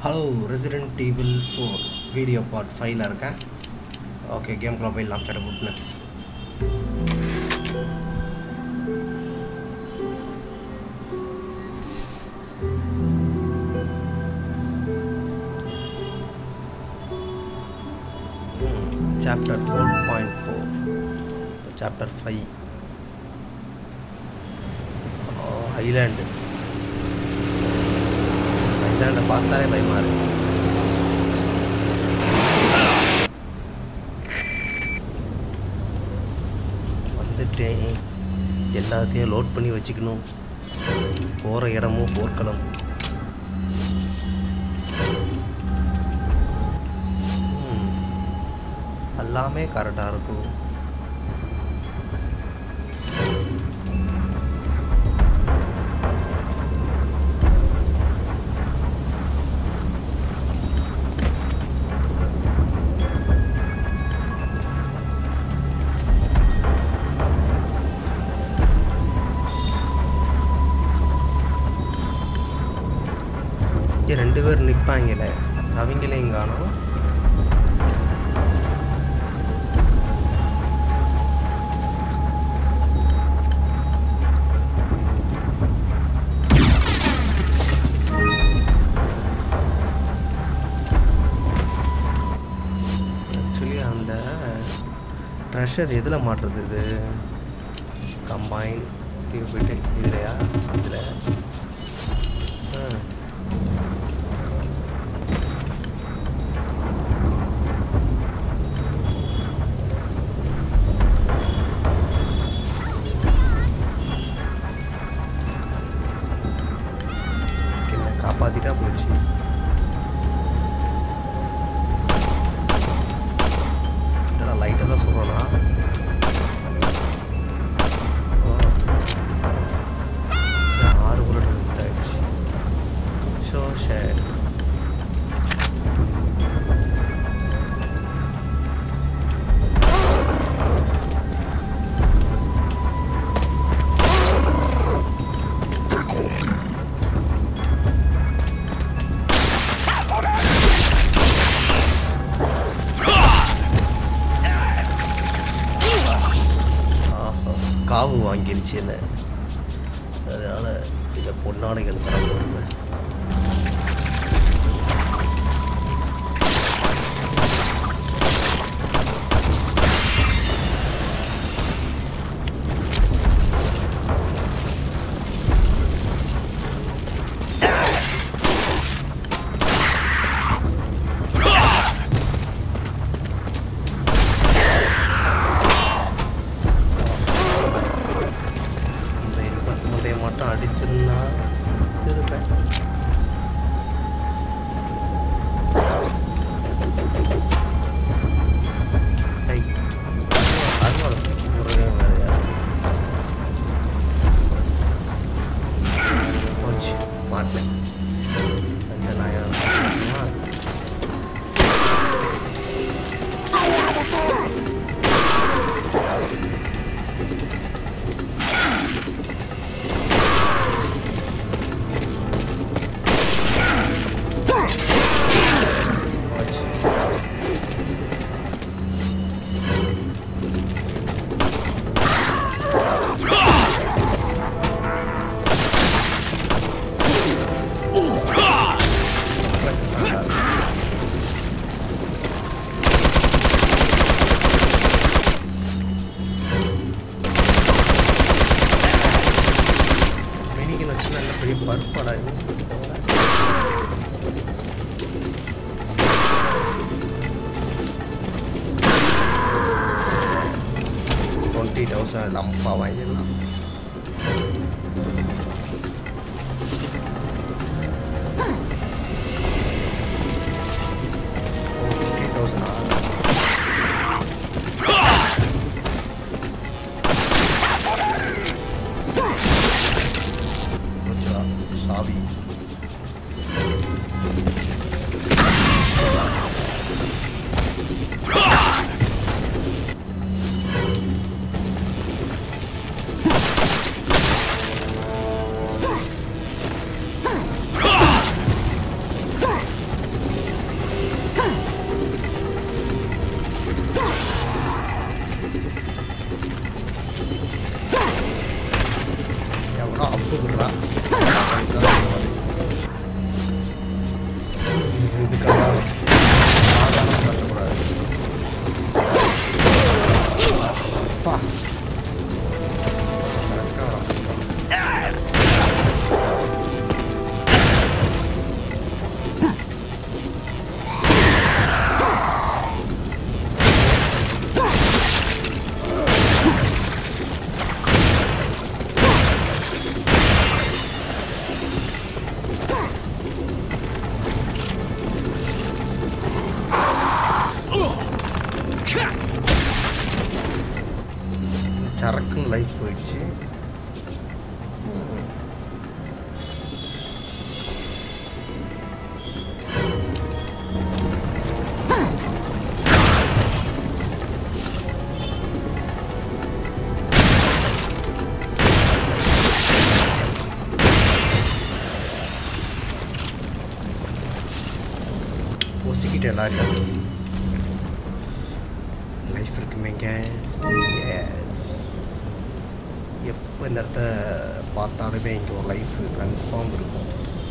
Hello Resident Evil four video part ஃபைவ்ல இருக்கேன் okay கேம்குள்ளே போயிடலாம் சட்டை புட்டுன்னு chapter four point four chapter five island ஐலாண்டை பார்த்தாலே பயமா இருக்கு வந்துட்டேன் எல்லாத்தையும் லோட் பண்ணி வச்சுக்கணும் போகிற இடமும் போர்க்களம் ம். எல்லாமே கரெக்டாக இருக்கும் இங்கே ரெண்டு பேர் நிற்பாங்கல அவங்களையும் காணும் ஆக்சுவலி அந்த ட்ரெஷர் எதில் மாட்டுறது இது கம்பைன் போயிட்டு இதுலையா இதில் ஆ என்ன காப்பாத்திட்டா போச்சு என்னடா லைட்டை தான் சொல்கிறோன்னா ஆறு புல்லட் வேஸ்ட் ஆயிடுச்சு ஷோ ஷேர் ஆஹா காவு வாங்கிருச்சு என்ன அதனால இதை பொன்னாடைகள் தர போடுறேன் இந்த இன்வெர்ட் முட்டையை மட்டும் அடிச்சிருந்தா திருப்பேன் ஐய், அருவாளை தூக்கி போடுறதே வேலையா? போச்சு, மாட்டினேன். அந்த நாயை வச்சுக்கணுமா? போச்சு. Complex தான் அது. மெடிக்கல் வச்சு நல்ல பெரிய பருப்படா இது டுவெண்ட்டி தௌசண்ட் லம்பா வாங்கிடலாம் ஃபிஃப்டி தௌசண்ட் சாவி லைஃப் போயிடுச்சு ம். பொசிக்கிட்டு எல்லாரும் லைஃப் இருக்குமேங்க எஸ் எப்போ இந்த இடத்த பார்த்தாலுமே இங்கே ஒரு லைஃப் கன்ஃபார்ம் இருக்கும்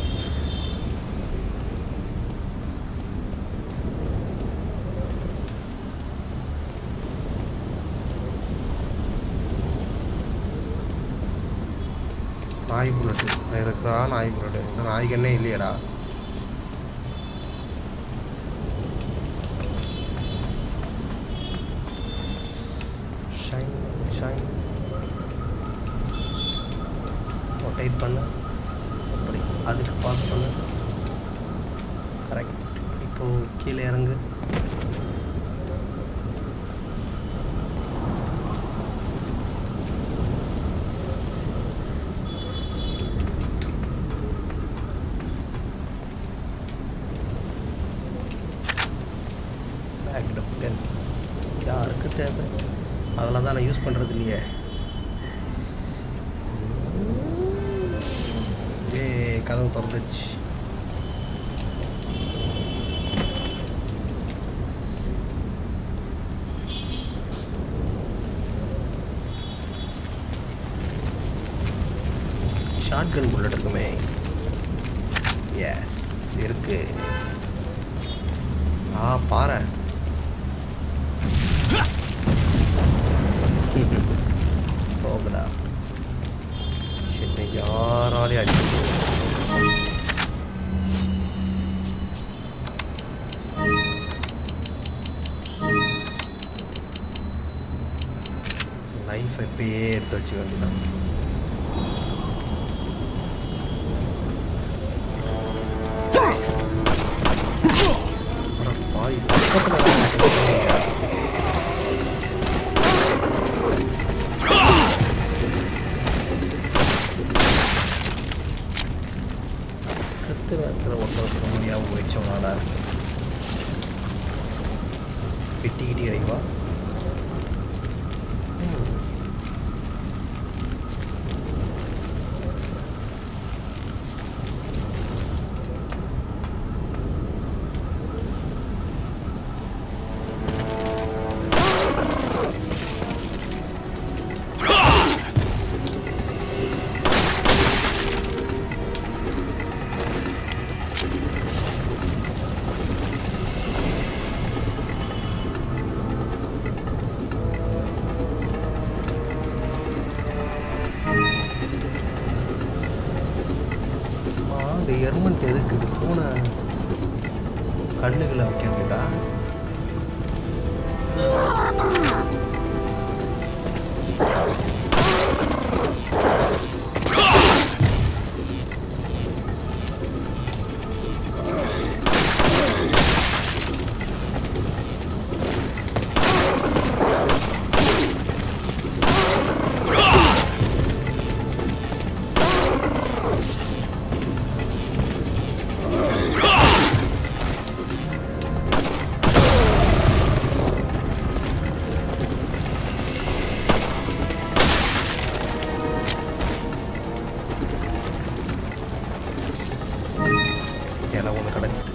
நாய் புல்லட்டு இருக்கிறா நாய் புல்லட்டு இந்த நாய்க்கண்ணே இல்லையடா ஷைன் ஷைன் ரொட்டேட் பண்ணு அப்படி அதுக்கு பாஸ் பண்ணு கரெக்ட் இப்போது கீழே இறங்கு பேக்டு பென் யாருக்கு தேவை அதெல்லாம் தான் நான் யூஸ் பண்ணுறது இல்லையே ஏ கதவு திறந்துச்சு ஷார்ட் கன் புல்லட் இருக்குமே எஸ் இருக்கு ஆ பாரு போகடா என்னை யாராலையும் அடிக்க முடியாது. லைஃப் எப்பயே எடுத்து வச்சுக்க வேண்டியதான் அட பாய் பக்கத்துல வேற சொல்றீங்க. பக்கத்தில் இருக்கிற ஒருத்தர் சொல்ல முடியாமல் போயிடுச்சு அவனால் கிட்டி கிட்டி கிடைக்குவா இந்த எர்மெண்ட் எதுக்கு இது பூனை கண்ணுகளை வைக்கிறதுக்கா இலை ஒன்று கிடச்சிது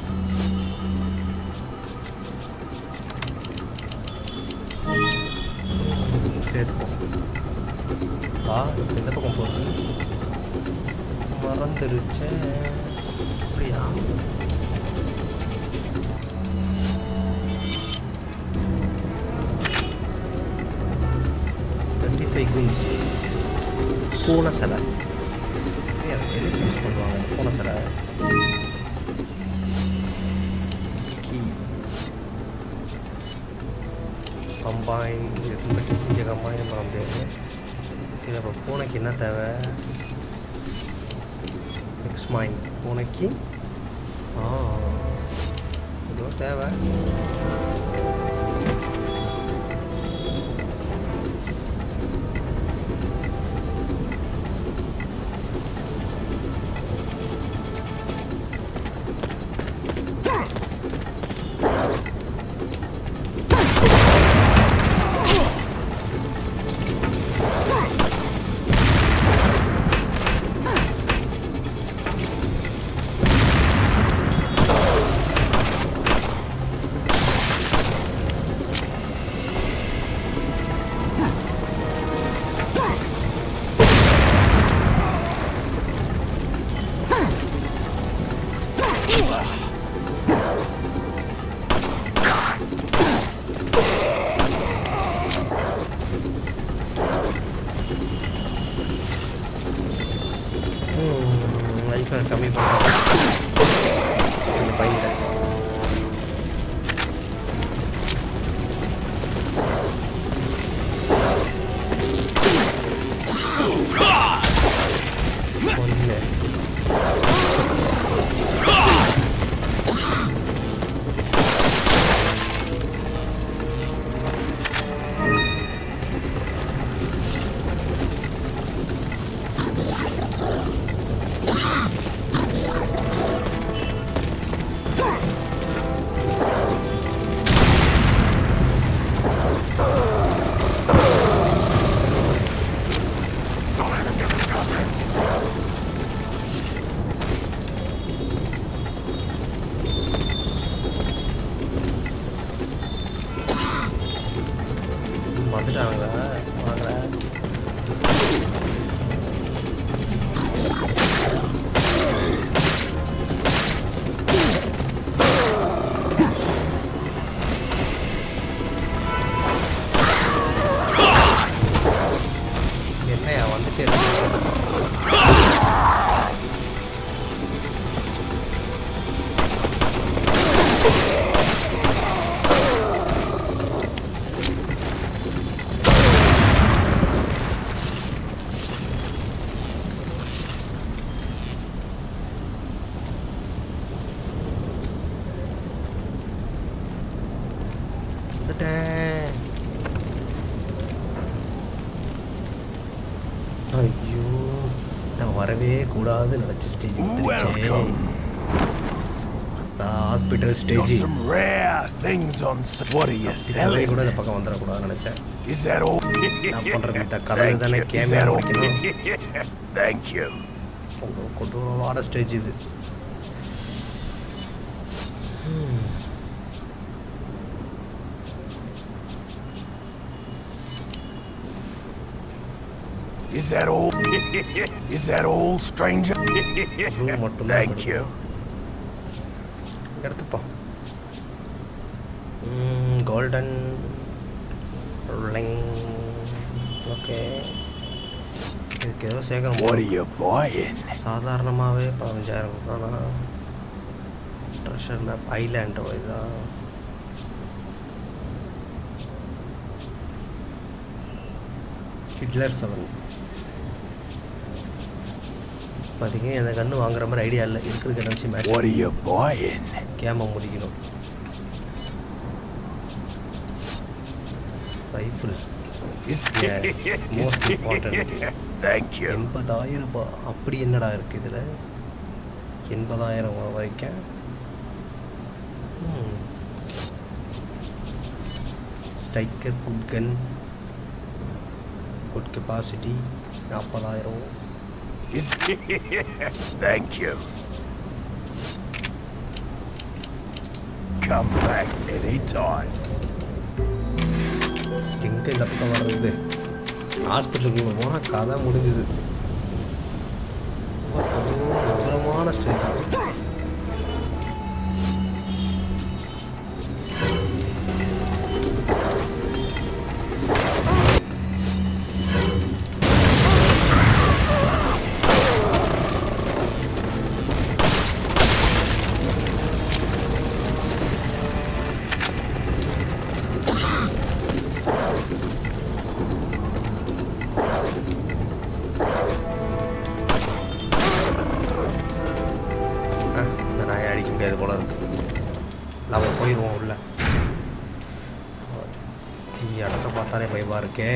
சேர்த்துப்போம் ஆ இப்ப எந்த பக்கம் போகுது மறந்துருச்சேன் அப்படியா டுவெண்ட்டி ஃபைவ் குன்ஸ் பூனை சிலை ஏய், அதுக்கு எதுக்கு யூஸ் பண்ணுவாங்க அந்த பூனை சிலை கீ கம்பைன் இது இங்கே கம்பைன் பண்ண முடியாது இதில் இப்போ பூனைக்கு என்ன தேவை எக்ஸ் மைன் பூனைக்கு ஆ ஏதோ தேவை வந்துட்டானுங்களா வாங்கடா என்னையா வந்துட்டே இருக்கு வந்துட்டேன் ஐயோ நான் வரவே கூடாதுன்னு நினச்ச ஸ்டேஜ் வந்துருச்சே Welcome. அதான் hospital Got stage some rare things on. s- What are you இப்போவே selling? கூட இந்த பக்கம் வந்துடக்கூடாதுன்னு நினச்சேன் Is that all? நான் பண்றது இந்த கடலை Thank தானே you. Is கேமியா that all? முடிக்கணும் Thank you. கொடூரமான ஸ்டேஜ் இது Is that all? Is that all, stranger? Room மட்டும்தான் Thank you. எடுத்துப்போம் கோல்டன் ரிங் ஓகே இதுக்கு ஏதோ சேர்க்கணும் What are you buying? சாதாரணமாகவே பதினஞ்சாயிரம் ரூபானா ட்ரெஷர் மேப் ஐலாண்ட் இதுதான் ஹிட்லர் செவன் இப்போதைக்கு அந்த கன்று வாங்குற மாதிரி ஐடியா இல்லை இருக்கிற கண்ணை வச்சு What are match you buying? கேம முடிக்கணும் rifle Is Yes, most important. Thank you. எண்பதாயிரம் ரூபாய் அப்படி என்னடா இருக்கு இதில் எண்பதாயிரம் வரைக்கும் striker good gun good capacity நாற்பதாயிரம் Is Thank you. Come back anytime. எங்கே இந்த பக்கம் வர்றது ஹாஸ்பிட்டலுக்குள்ள போனால் கதை முடிஞ்சுது அபூர்வமான ஸ்டேஜ் ஆ, இந்த நாயை அடிக்க முடியாது போல இருக்கு நம்ம போயிடுவோம் உள்ள தீ இடத்த பார்த்தாலே பயமாக இருக்கே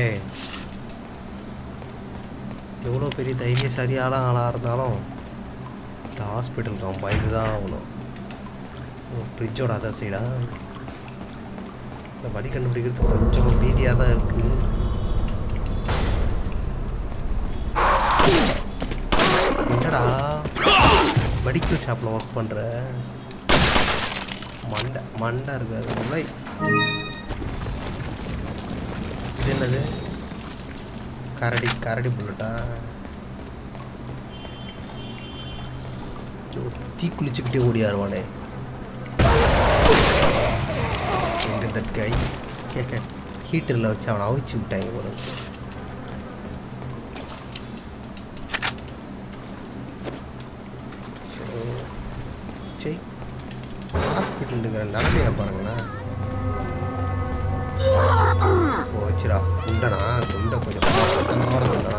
எவ்வளோ பெரிய தைரியசாலியான ஆளாக இருந்தாலும் இந்த ஹாஸ்பிட்டலுக்கு அவன் பயந்து தான் ஆகணும் ஃப்ரிட்ஜோட அதர் சைடா இந்த வழி கண்டுபிடிக்கிறது கொஞ்சம் பீதியாக தான் இருக்குது என்னடா மெடிக்கல் ஷாப்பில் ஒர்க் பண்ணுற மண்டை மண்டை இருக்காரு முல்லை இது என்னது கரடி கரடி புல்லட்டா தீ குளிச்சுக்கிட்டே ஓடியாருவானே எங்க தட் கை ஹீட்டரில் வச்சு அவனை அவிச்சு விட்டாங்க போல இருக்கு. ஸோ சரி ஹாஸ்பிட்டல் இருக்கிற நிலமையை பாருங்களேன் போச்சுடா குண்டனா குண்டை கொஞ்சம் பத்தனமான குண்டனா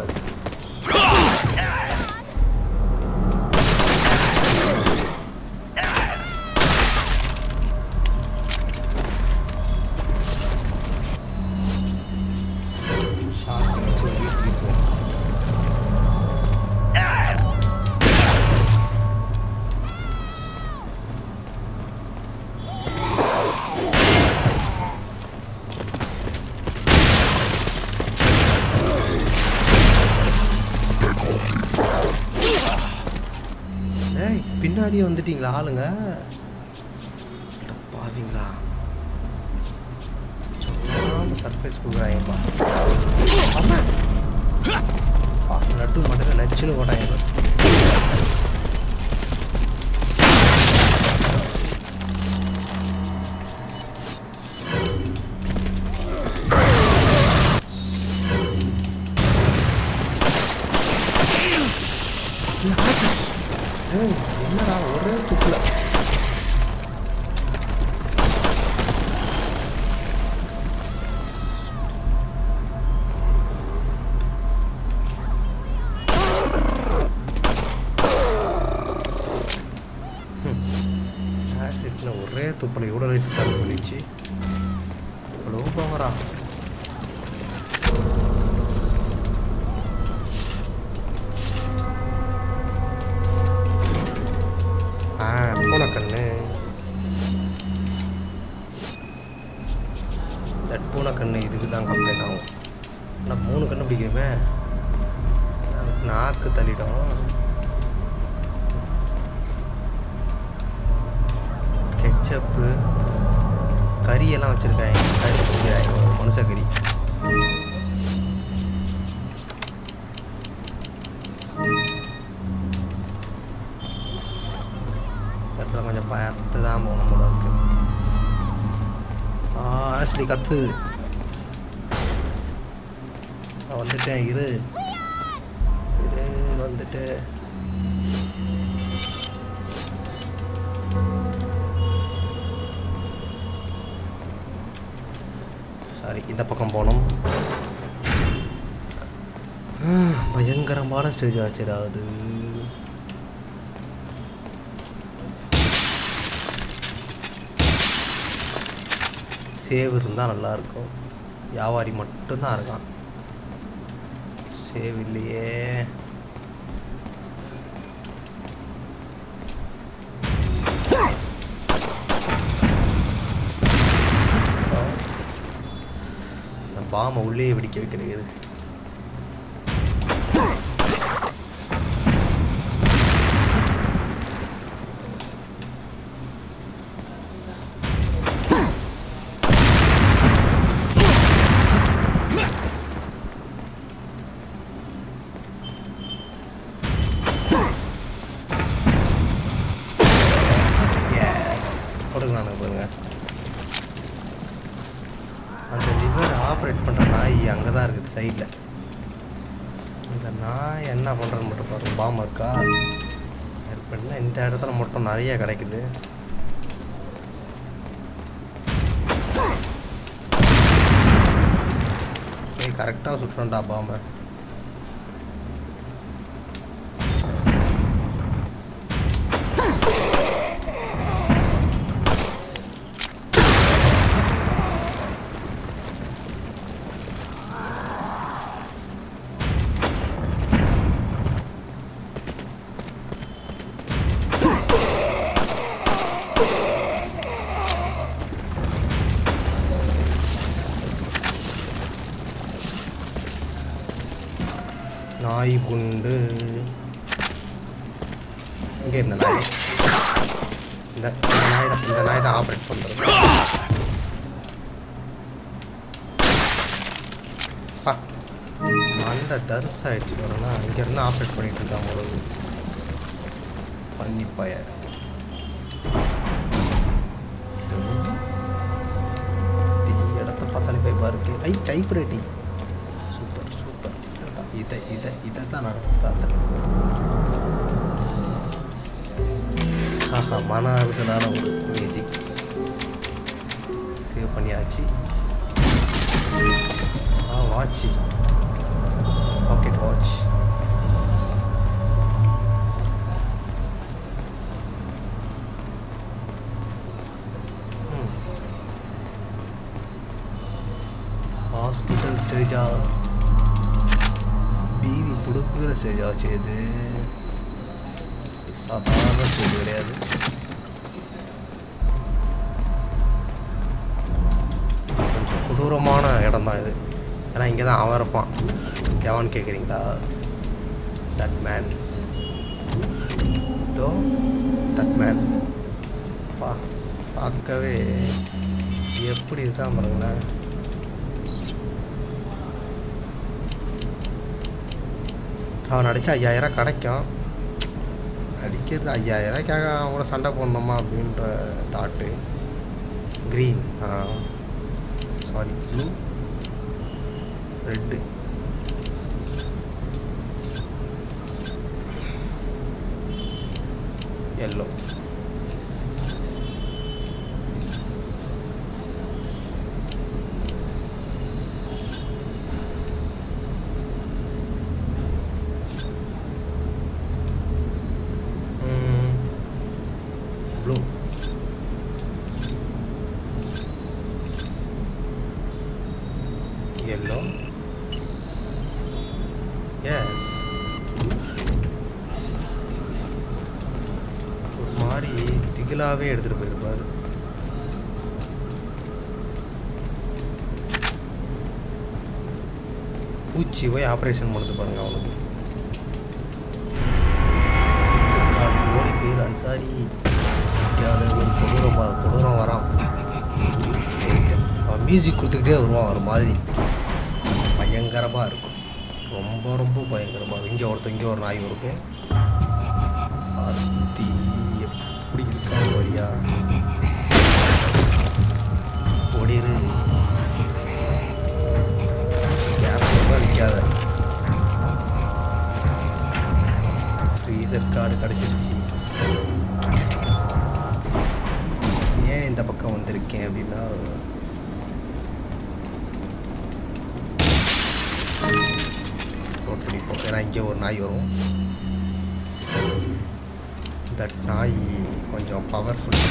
ஷார்ட் வச்சு ஒரு வீசு வீசுவோம் ஏய் பின்னாடியே வந்துட்டீங்களா ஆளுங்க அட பாவிங்களா சொல்லாம செம்ம சர்ப்ரைஸ் கொடுக்குறாங்கப்பா ஆமா ஆ, நட்டு மட்டும் நச்சுன்னு போட்டாங்க ஏய், என்னடா ஒரே துப்புல ஆசிட்ல ஒரே துப்பலை இவ்வளோ லைஃப் கம்மி பண்ணிச்சு இவ்வளோ பவரா ஆ பூனை கண்ணு தட் பூனை கண்ணு இதுக்கு தான் கம்ப்ளைண்ட் ஆகும் ஆனால் மூணு கண்ணு பிடிக்கிறமே அதுக்கு நாக்கு தள்ளிடும் கெச்சப்பு கறியெல்லாம் வச்சுருக்காங்க கறி பிடிக்கிறாங்க மனுஷ கறி இடத்துல கொஞ்சம் பார்த்து தான் போகணும் போல இருக்கு ஆ ஆக்சுவலி கத்து நான் வந்துட்டேன் இரு இரு வந்துட்டு சாரி இந்த பக்கம் போகணும் பயங்கரமான ஸ்டேஜ் ஆச்சுடா அது சேவ் இருந்தால் நல்லாயிருக்கும் வியாபாரி மட்டும்தான் இருக்கான் சேவ் இல்லையே இந்த பாமை உள்ளே வெடிக்க வைக்கிறது எது? Yes. போடுங்க நானுங்க பாருங்க அந்த லிவர் ஆப்ரேட் பண்ணுற நாய் அங்கே தான் இருக்குது சைடில் இந்த நாய் என்ன பண்ணுறன்னு மட்டும் பாருங்க பாம்பு இருக்கா பண்ண இந்த இடத்துல மட்டும் நிறைய கிடைக்குது ஏய் கரெக்டாக சுட்டுறோம்டா பாம்பை நாய் குண்டு இங்கே இந்த நாய் இந்த இந்த நாய் தான் இந்த நாய் தான் ஆப்ரேட் பண்ணுறது பா மண்டை தரிசு ஆயிடுச்சு பாருன்னா இங்கேருந்து ஆப்ரேட் பண்ணிட்டு இருக்கான் ஒரு பன்னி பய இடத்த பார்த்தாலே பயமாக இருக்கு ஐ டைப் ரைட்டிங் சூப்பர் சூப்பர் இதை இதை இதை இதை தான் நான் பார்த்தேன் ஆஹா மன ஆறுதலான ஒரு மியூசிக் சேவ் பண்ணியாச்சு ஆ வாட்ச் பாக்கெட் வாட்ச் ஹாஸ்பிட்டல் ஸ்டேஜா பீதி புடுக்குற ஸ்டேஜ் ஆச்சு இது சாதாரண ஸ்டேஜ் கிடையாது கொஞ்சம் கொடூரமான இடம் தான் இது ஏன்னா இங்கே தான் அவன் இருப்பான் எவன் கேட்குறீங்களா that man though that man பா பார்க்கவே எப்படி இருக்கான் பாருங்களேன் அவன் அடித்தா ஐயாயிரம் கிடைக்கும் அடிக்கிறது ஐயாயிரக்காக அவன் கூட சண்டை போடணுமா அப்படின்ற தாட்டு க்ரீன் ஆ sorry blue red yellow blue yellow yes ஒரு மாதிரி திகிலாவே எடுத்துட்டு போயிருப்பாரு பூச்சி போய் ஆப்ரேஷன் பண்ணுது பாருங்க அவனுக்கு Freezer card ஓடி போயிரு அன்சாரி நிக்காத, ஒரு கொடூரம் பா- கொடூரம் வரான் அவன் மியூசிக் கொடுத்துக்கிட்டே வருவான் ஒரு மாதிரி பயங்கரமாக இருக்கும் ரொம்ப ரொம்ப பயங்கரமாக இங்கே ஒருத்தன் இங்கே ஒரு நாய் இருக்கு அத்தி எப்படி இருக்கான் வரியா ஓடிரு கேப் ரொம்ப நிற்காத ஃப்ரீசர் கார்டு கிடச்சிருச்சு ஏன் இந்த பக்கம் வந்திருக்கேன் அப்படின்னா ரோட் பிடிப்போம் ஏன்னா இங்கே ஒரு நாய் வரும் இந்த நாய் கொஞ்சம் பவர்ஃபுல்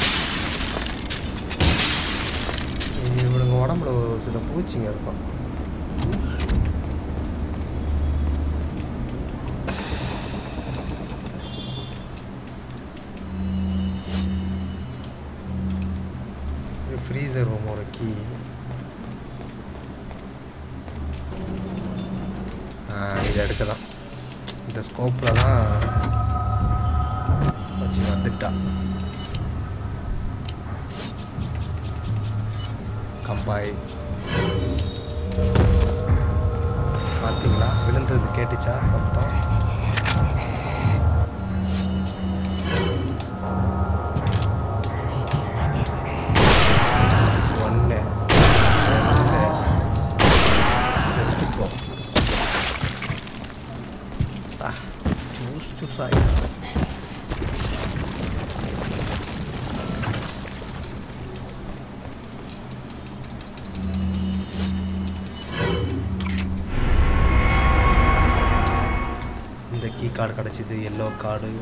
இவனுங்க உடம்புல ஒரு சில பூச்சிங்க இருக்கும் ஃப்ரீசர் ரூமோட கீ இதை எடுக்க தான் இந்த ஸ்கோப்பில் தான் வச்சு வந்துட்டா கம்பாய் பார்த்தீங்களா விழுந்தது கேட்டுச்சா சத்தம் ஒன்று ரெண்டு செத்துக்கோ Ah, ஜூஸ் ஜூஸ் ஆகிடும் இந்த கீ கார்டு கிடச்சிது எல்லோ கார்டு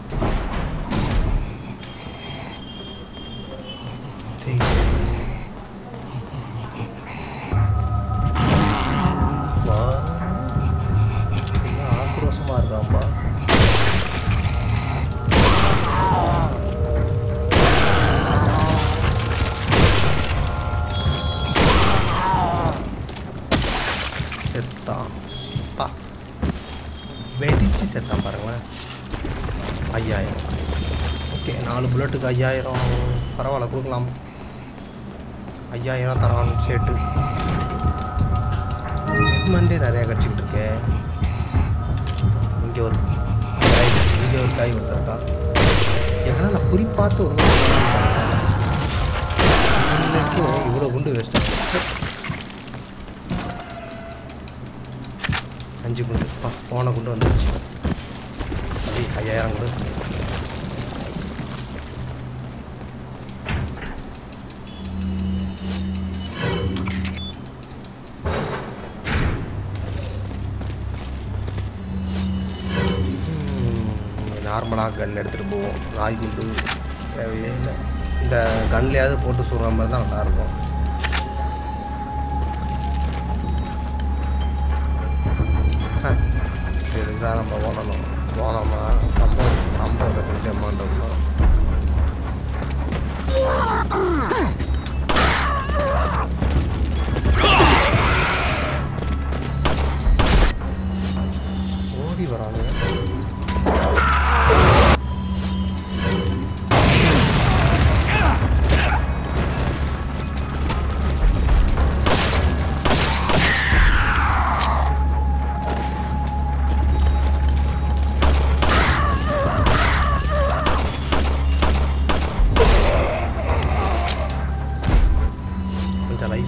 ஆக்ரோஷமாக இருக்காம்பா செத்தான் பா வெடிச்சு செத்தான் பாருங்களேன் ஐயாயிரம் ஓகே நாலு புல்லட்டுக்கு ஐயாயிரம் பரவாயில்ல கொடுக்கலாம் ஐயாயிரம் தரான் ஷேட்டு மண்டே நிறையா கிடச்சிக்கிட்டு இருக்கே இங்கே ஒரு காய் இங்கே ஒரு காய் கொடுத்துருக்கா எங்கன்னா நான் குறி பார்த்து ஒரு இன்னைக்கும் இவ்வளோ குண்டு வேஸ்ட்டாக அஞ்சு குண்டு பா போன குண்டு வந்துருச்சு அப்படி ஐயாயிரம் குண்டு நார்மலாக கன் எடுத்துகிட்டு போவோம் நாய் குண்டு தேவையே இல்லை இந்த கன்லையாவது போட்டு சுடுற மாதிரி தான் நல்லாயிருக்கும் ஆ இதுக்கு தான் நம்ம ஓடணும் போனோமா சம்பவம் சம்பவத்தை கொஞ்சம் மாட்டோம் ஓடி வரானுங்க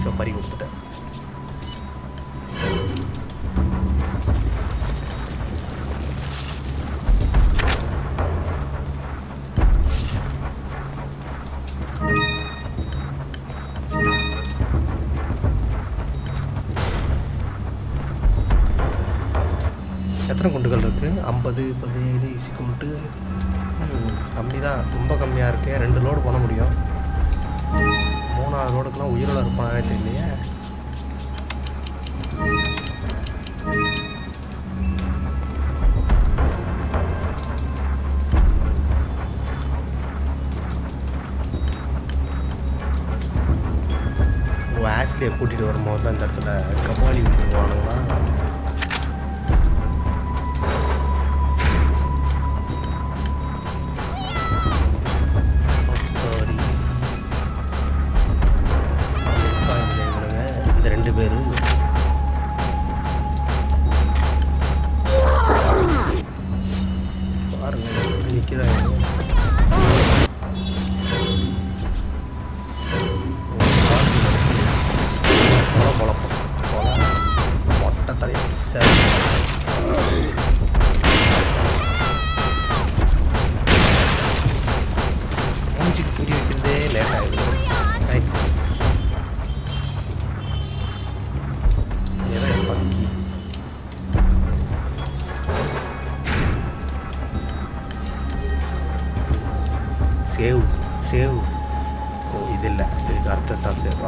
லைஃப்பை பறி கொடுத்துட்டேன் எத்தனை குண்டுகள் இருக்குது ஐம்பது பதினேழு இசிக்கும்ட்டு கம்மி தான் ரொம்ப கம்மியாக இருக்கு ரெண்டு லோடு பண்ண முடியும் மூணாவது லோடுக்கெலாம் உயிரோட இருப்பானே தெரியலையே ஆஸ்லியை கூட்டிகிட்டு வரும்போது தான் இந்த இடத்துல கபாலி விட்டுருவானுங்களா அப்பாடி. இருப்பாங்களே இவனுங்க, இந்த ரெண்டு பேரு பாருங்க எப்படி நிக்கிறாங்க ஒரு shot இருக்கு. கொலை பொழப்பம். கொலை. மொட்டை தலையன் சரி மூஞ்சிக்கு புரி வைக்கிறதே லேட் ஆகிடும் ஐ ஏதோ பக்கி சேவ் சேவ் ஓ இது இல்லை இதுக்கு அர்த்தத்தான் சேவா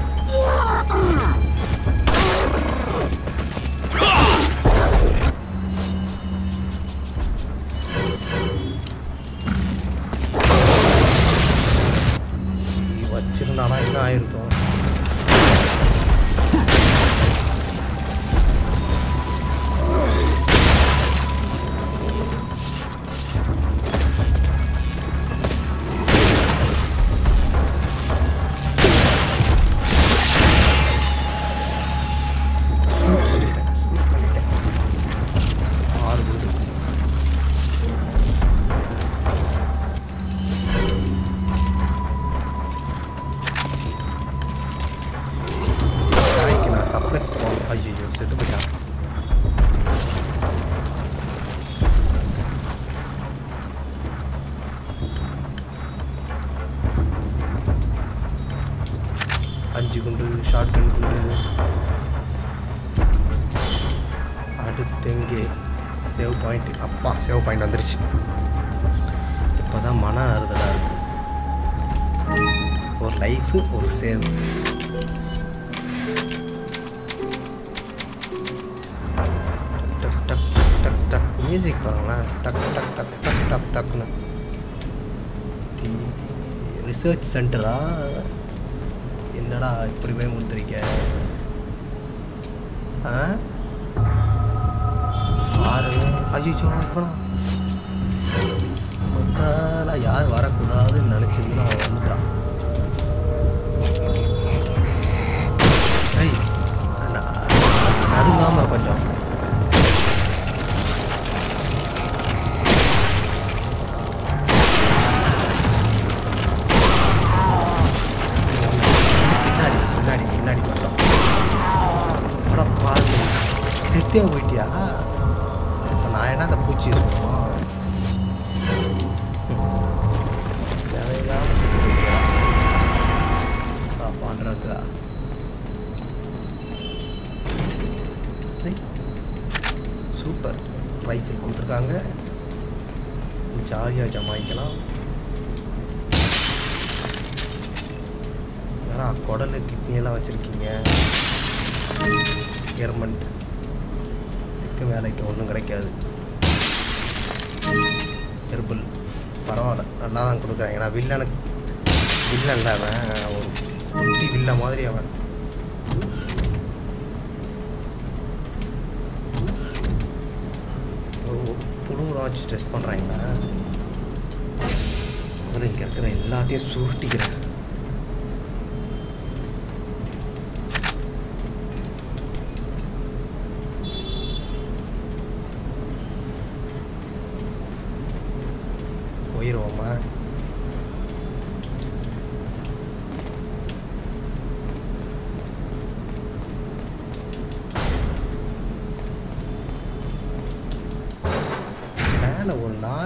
வச்சிருந்தானா என்ன ஆயிருக்கும் Shoot பண்ணிட்டேன், shoot பண்ணிட்டேன். ஆறு பேரு. நாய்க்கு நான் சப்ளெக்ஸ் போகணும் ஐயோ செத்து போயிட்டான் அஞ்சு குண்டு ஷார்ட் கன் குண்டு அடுத்து எங்கே சேவ் பாயிண்ட் அப்பா சேவ் பாயிண்ட் வந்துருச்சு இப்போ தான் மன ஆறுதலாக இருக்கு ஒரு லைஃபு ஒரு சேவ் டக் டக் டக் டக் டக் மியூசிக் பாருங்களேன் டக் டக் டக் டக் டக் டக்னு ரிசர்ச் சென்டரா என்னடா இப்படி போய் முத்துறீங்க ஆ ஆறு அஜிச்சோ இவனா மக்களா யார் வரக்கூடாதுன்னு நினச்சிருந்தா அவன் வந்துட்டான் ஏய் நடுங்காம இரு கொஞ்சம் பின்னாடி பின்னாடி பின்னாடி மட்டும் அட பாரு செத்தே போயிட்டியா இப்போ நான் என்ன அந்த பூச்சியை சொல்லுவோம் தேவையில்லாம செத்து போயிட்டியா பாண்டுறக்கா சூப்பர் ரைஃபிள் கொடுத்துருக்காங்க ஜாலியாக ஜமாய்க்கலாம் ஏன்னா குடல் கிட்னி எல்லாம் வச்சுருக்கீங்க எர்மண்ட் திக்கு வேலைக்கு ஒன்றும் கிடைக்காது ஹெர்பல் பரவாயில்ல நல்லா தான் கொடுக்குறாங்க ஏன்னா வில்லனுக்கு வில்லன் இல்லை அவன் ஒரு குட்டி வில்ல மாதிரி அவன் ஓ புழுவெலாம் வச்சு டெஸ்ட் பண்ணுறாங்களா முதல்ல இங்கே இருக்கிற எல்லாத்தையும் சுருட்டிக்கிறேன் போயிடுவோமா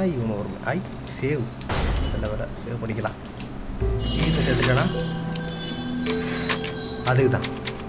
இவனு ஒரு ஐ சேவ் நல்ல வேற சேவ் பண்ணிக்கலாம் தீர்த்து சேர்த்துட்டேனா அதுக்கு தான்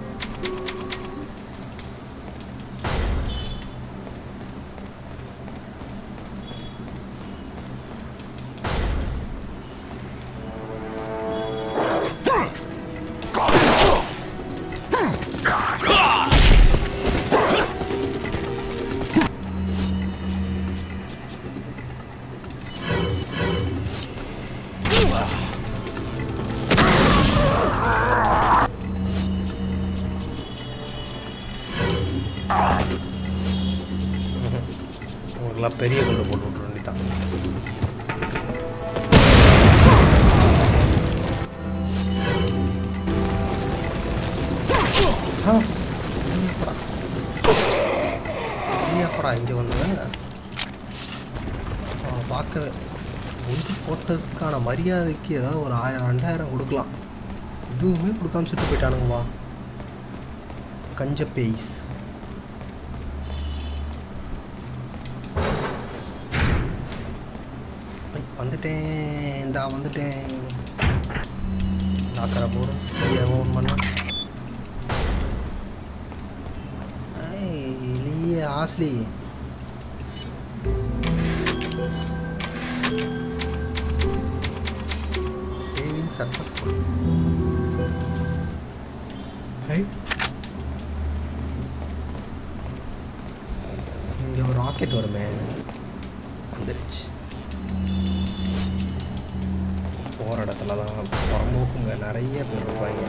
உங்களுக்குலாம் பெரிய குண்டு போட்டு விட்ற வேண்டியதான் ஆ, நீ எப்படா நீ எப்படா இங்கே வந்தவங்க அவனை பார்க்கவே ஒன்று போட்டதுக்கான மரியாதைக்கு ஏதாவது ஒரு ஆயிரம் ரெண்டாயிரம் கொடுக்கலாம் எதுவுமே கொடுக்காம செத்து போயிட்டானுங்கம்மா கஞ்ச பேய்ஸ் ஐ, வந்துட்டேன் இந்தா வந்துட்டேன் லாக்கரை போடு ஓன் பண்ண இல்லையே ஆஸ்லி சேவிங் சக்ஸஸ்ஃபுல் ஐ இங்கே ஒரு ராக்கெட் வருமே வந்துடுச்சு போகிற இடத்துல தான் புறம்போக்குங்க நிறைய பேர் இருப்பாங்க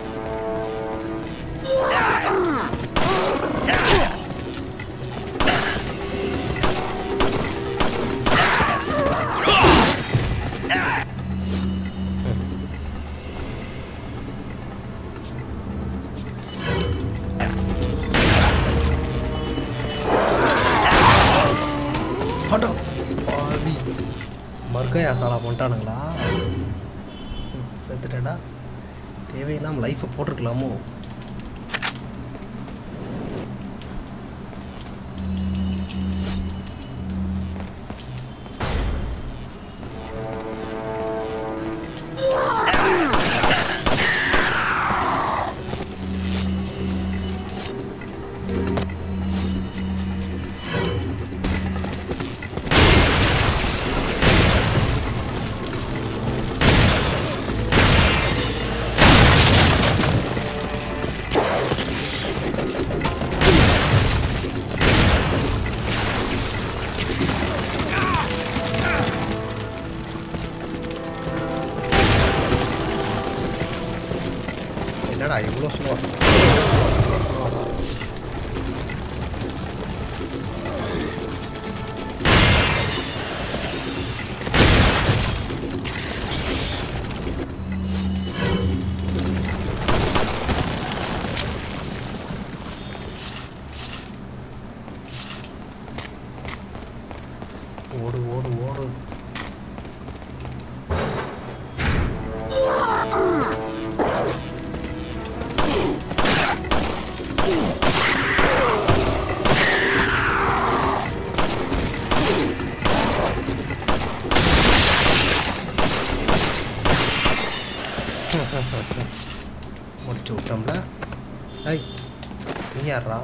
அடோ பாவி மர்கையா சாலா பண்ணிட்டானுங்களா ம், செத்துட்டேடா தேவையில்லாமல் லைஃப்பை போட்டிருக்கலாமோ என்னடா இவ்வளோ ஸ்லோ ஓடு ஓடு ஓடு முடிச்சு விட்டோம்ல ஐய் நீ யாரா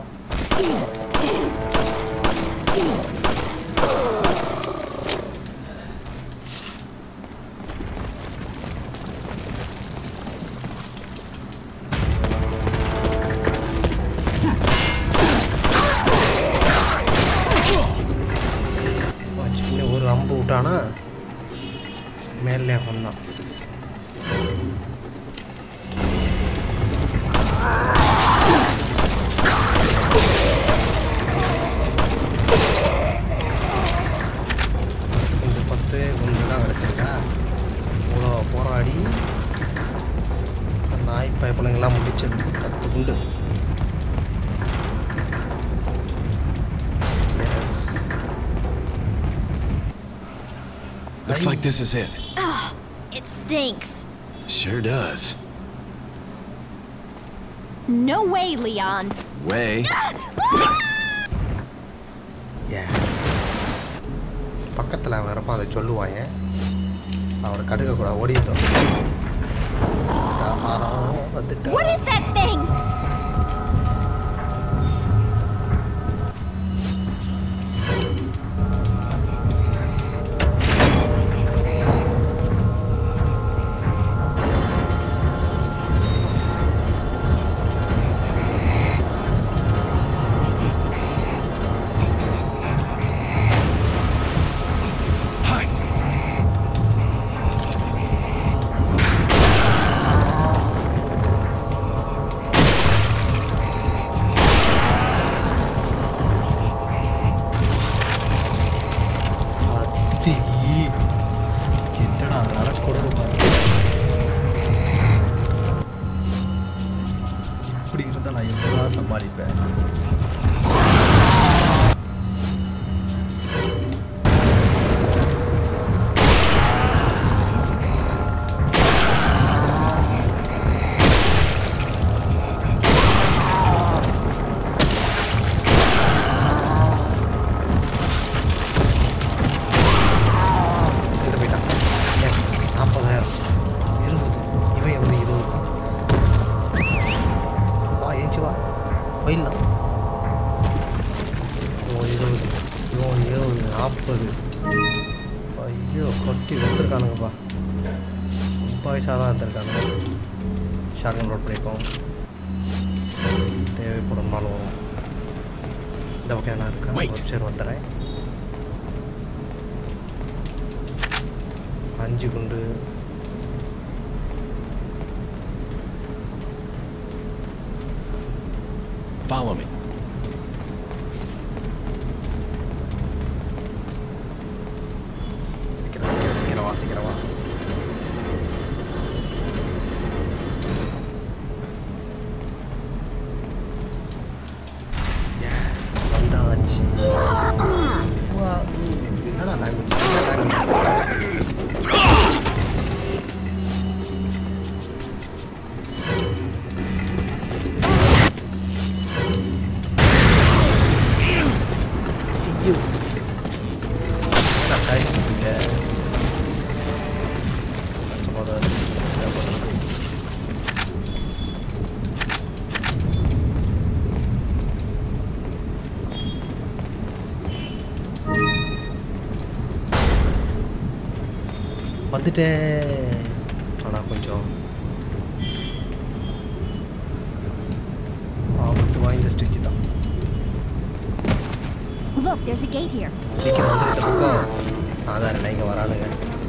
வச்சுக்கின்னு ஒரு அம்பு விட்டானா மேலே வந்தான் இந்த பத்து குண்டு தான் கிடச்சிருக்கா இவ்வளோ போராடி அந்த நாய் பயப்பிள்ளைங்களாம் முடிச்சதுக்கு பத்து குண்டு Yes. Looks like this is it. It stinks. Sure does. No way, Leon. Way. Yeah. பக்கத்தில் அவன் இருப்பான் அதை சொல்லுவான் ஏன் அவனை கடுக்கக்கூடாது ஓடிட்டோம் வந்துட்டான் What is that thing? அத்தி என்னடா நடக்கூடது பாரு இப்படி இருந்தால் நான் எப்படிதான் சமாளிப்பேன் சேர்த்து போயிட்டான் எஸ் நாற்பதாயிரம் இருபது இவன் எவ்வளோ இருபது வா ஏஞ்சி வா போயிடலாம் இவன் இருபது இவன் இருபது நாற்பது ஐயோ கொட்டி எடுத்துருக்கானுங்கப்பா ரொம்ப வயசாக தான் எடுத்துருக்கானுங்க ஷார்ட் நோட் பண்ணிப்போம் தேவைப்படும்னாலும் வரும் இந்த பக்கம் என்ன இருக்கா Wait. ஒரு சரி வந்துடுறேன் அஞ்சு குண்டு Follow me. சீக்கிரம் சீக்கிரம் சீக்கிரம் வா சீக்கிரம் வா எஸ் வந்தாச்சு வா என்னடா லாங்குவேஜ் லாங்குவேஜ் ஐயோ நான் கழிச்சுட்டீங்க கஷ்டமாக தான் இருக்கு. என்ன பண்றது? வந்துட்டேன் ஆனால் கொஞ்சம் ஆபத்து வாய்ந்த ஸ்டிச் தான் Look, there's a gate here. சீக்கிரம் வந்து இந்த பக்கம் அதான் ரெண்டா இங்கே வரானுங்க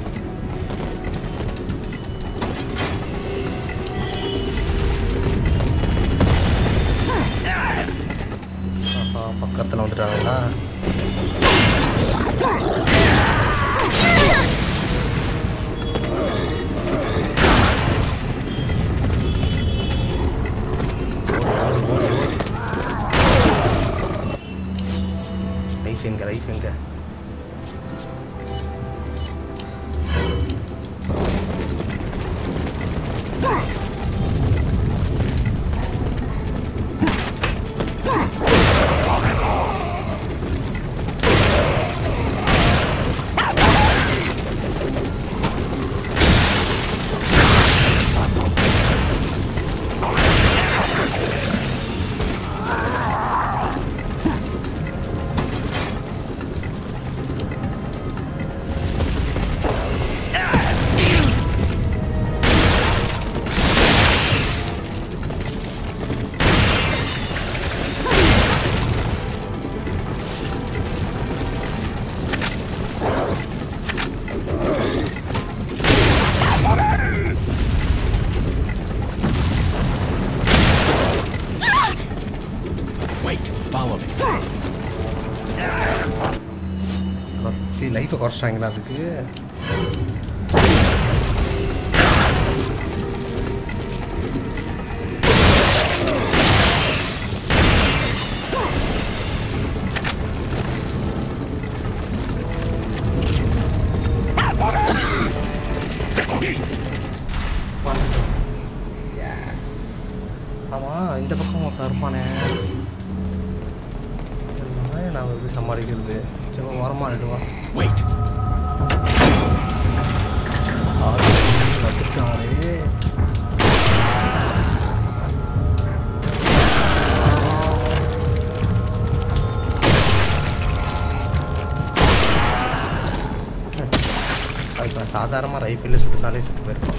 ஆஹா பக்கத்தில் வந்துட்டாங்களா ஓடு, ஓடு, ஓடு, ஓடு. லைஃப் எங்க லைஃப் எங்க Wait, follow me. பத்தி லைஃப்பை குறைச்சாங்களா அதுக்கு வந்துட்டோம் எஸ் ஆமாம் இந்த பக்கம் ஒருத்தன் இருப்பானே நான் எப்படி சமாளிக்கிறது சரி வரமா வா Wait. ஆறு வந்துட்டாரே அதுக்கு நான் சாதாரணமாக ரைஃபிளில் சுட்டுனாலே செத்து போயிருப்பான்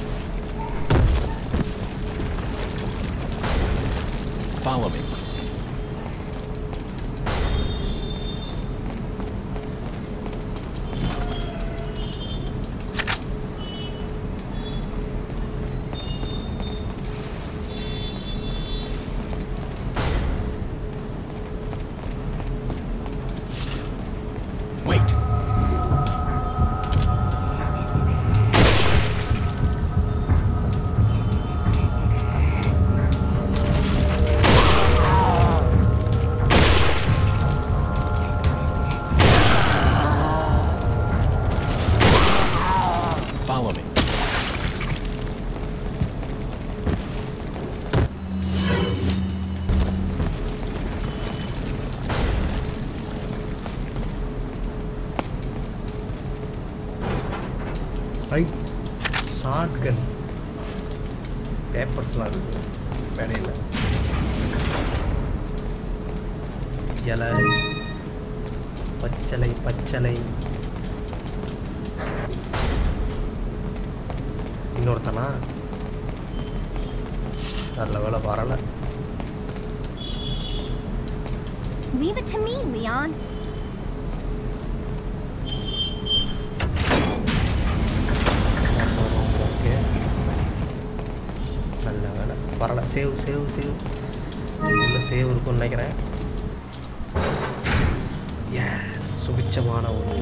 Follow me. Wait. Follow me. ஐ ஷார்ட் கன் பேப்பர்ஸ்லாம் இருக்கு வேலையில் இலை பச்சளை பச்சளை இன்னொருத்தனா நல்ல வேலை வரலை Leave it to me, Leon. Okay நல்ல வேலை வரல சேவ் சேவ் சேவ் உள்ள சேவ் இருக்கும்னு நினைக்கிறேன் எஸ் சுபிச்சமான ஒரு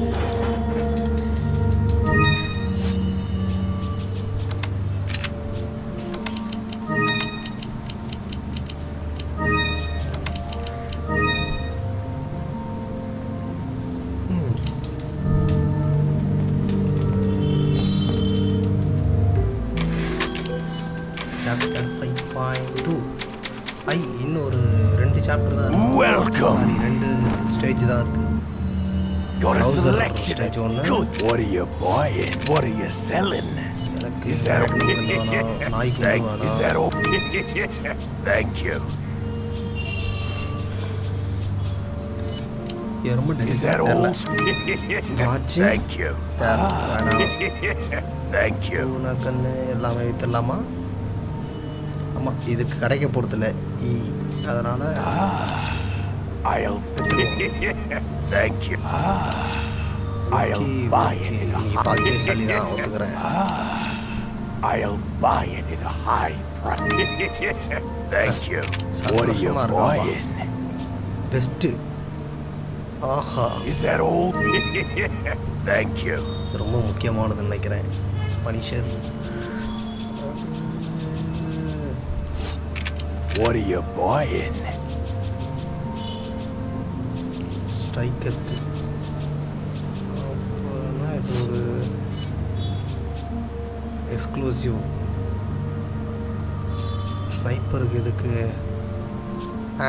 சாப்டர் ஃபைவ் பாயிண்ட் டூ ஐ இன்னும் ஒரு ரெண்டு சாப்டர் தான் Welcome. சாரி ரெண்டு ஸ்டேஜ் தான் இருக்கு Got a Browser selection. stage one. Good. What are you buying? What are you selling? எனக்கு Is that மேக்னெட் வேணாம் நாய் குண்டு Thank, is that வேணாம் all? Thank you. எறும்பு Is டெலிவரி that தெரியல all? Watching? Thank you. வேணாம் Thank you. பூனை கண்ணு எல்லாமே வித்துடலாமா ஆமாம் இதுக்கு கிடைக்க போகிறதில்ல ஈ அதனால் I'll. Thank you. I'll buy it at a நீ high. பாக்கியசாலி தான் ஒத்துக்கிறேன் I'll buy it at a high price. Thank you. What are you சந்தோஷமா இருக்காப்பா. buying? பெஸ்ட்டு ஆஹா Is that all? Thank you. ரொம்ப முக்கியமானதுன்னு நினைக்கிறேன் punisher What are you buying? ஸ்ட்ரைக்கருக்கு அப்புறம்னா இது ஒரு எக்ஸ்க்ளூசிவ் ஸ்னைப்பருக்கு இதுக்கு ஆ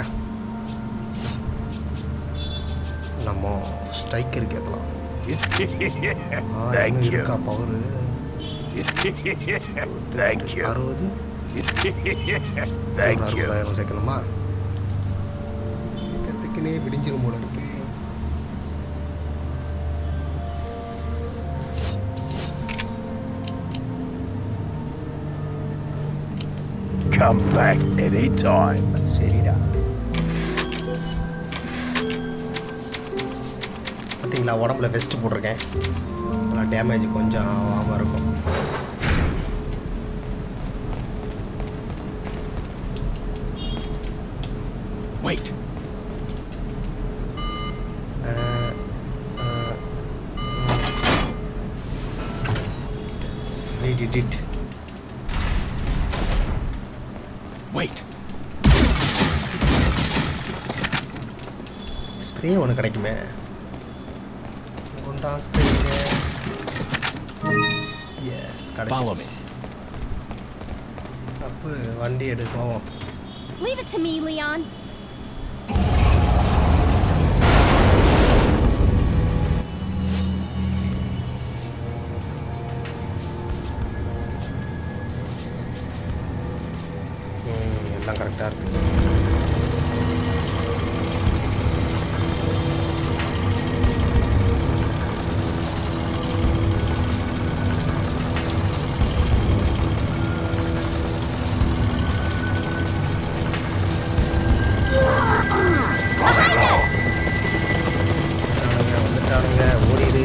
நம்ம ஸ்ட்ரைக்கருக்கு ஏற்றலாம் ஆ Thank இன்னும் you. இருக்கா பவரு Thank you. அறுபது Thank you. அறுபதாயிரம் சேர்க்கணுமா சீக்கிரத்துக்குனே விடிஞ்சிரும் போல இருக்கு Come back anytime. சரிடா பார்த்தீங்களா உடம்புல வெஸ்ட் போட்டிருக்கேன் ஆனால் டேமேஜ் கொஞ்சம் ஆகாமல் இருக்கும் Wait. I did it. Wait. Spray ஒன்று கிடைக்குமே குண்டா ஸ்ப்ரேங்க எஸ் Follow me. கிடைச்சி அப்போ வண்டி எடுப்போம் Leave it to me, Leon. எல்லாம் கரெக்டாக இருக்கு வந்துட்டானுங்க வந்துட்டானுங்க ஓடிடு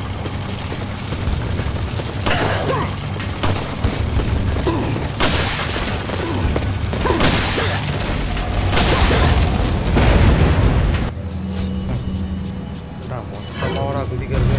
என்னடா மொத்தமாடா குதிக்கிறது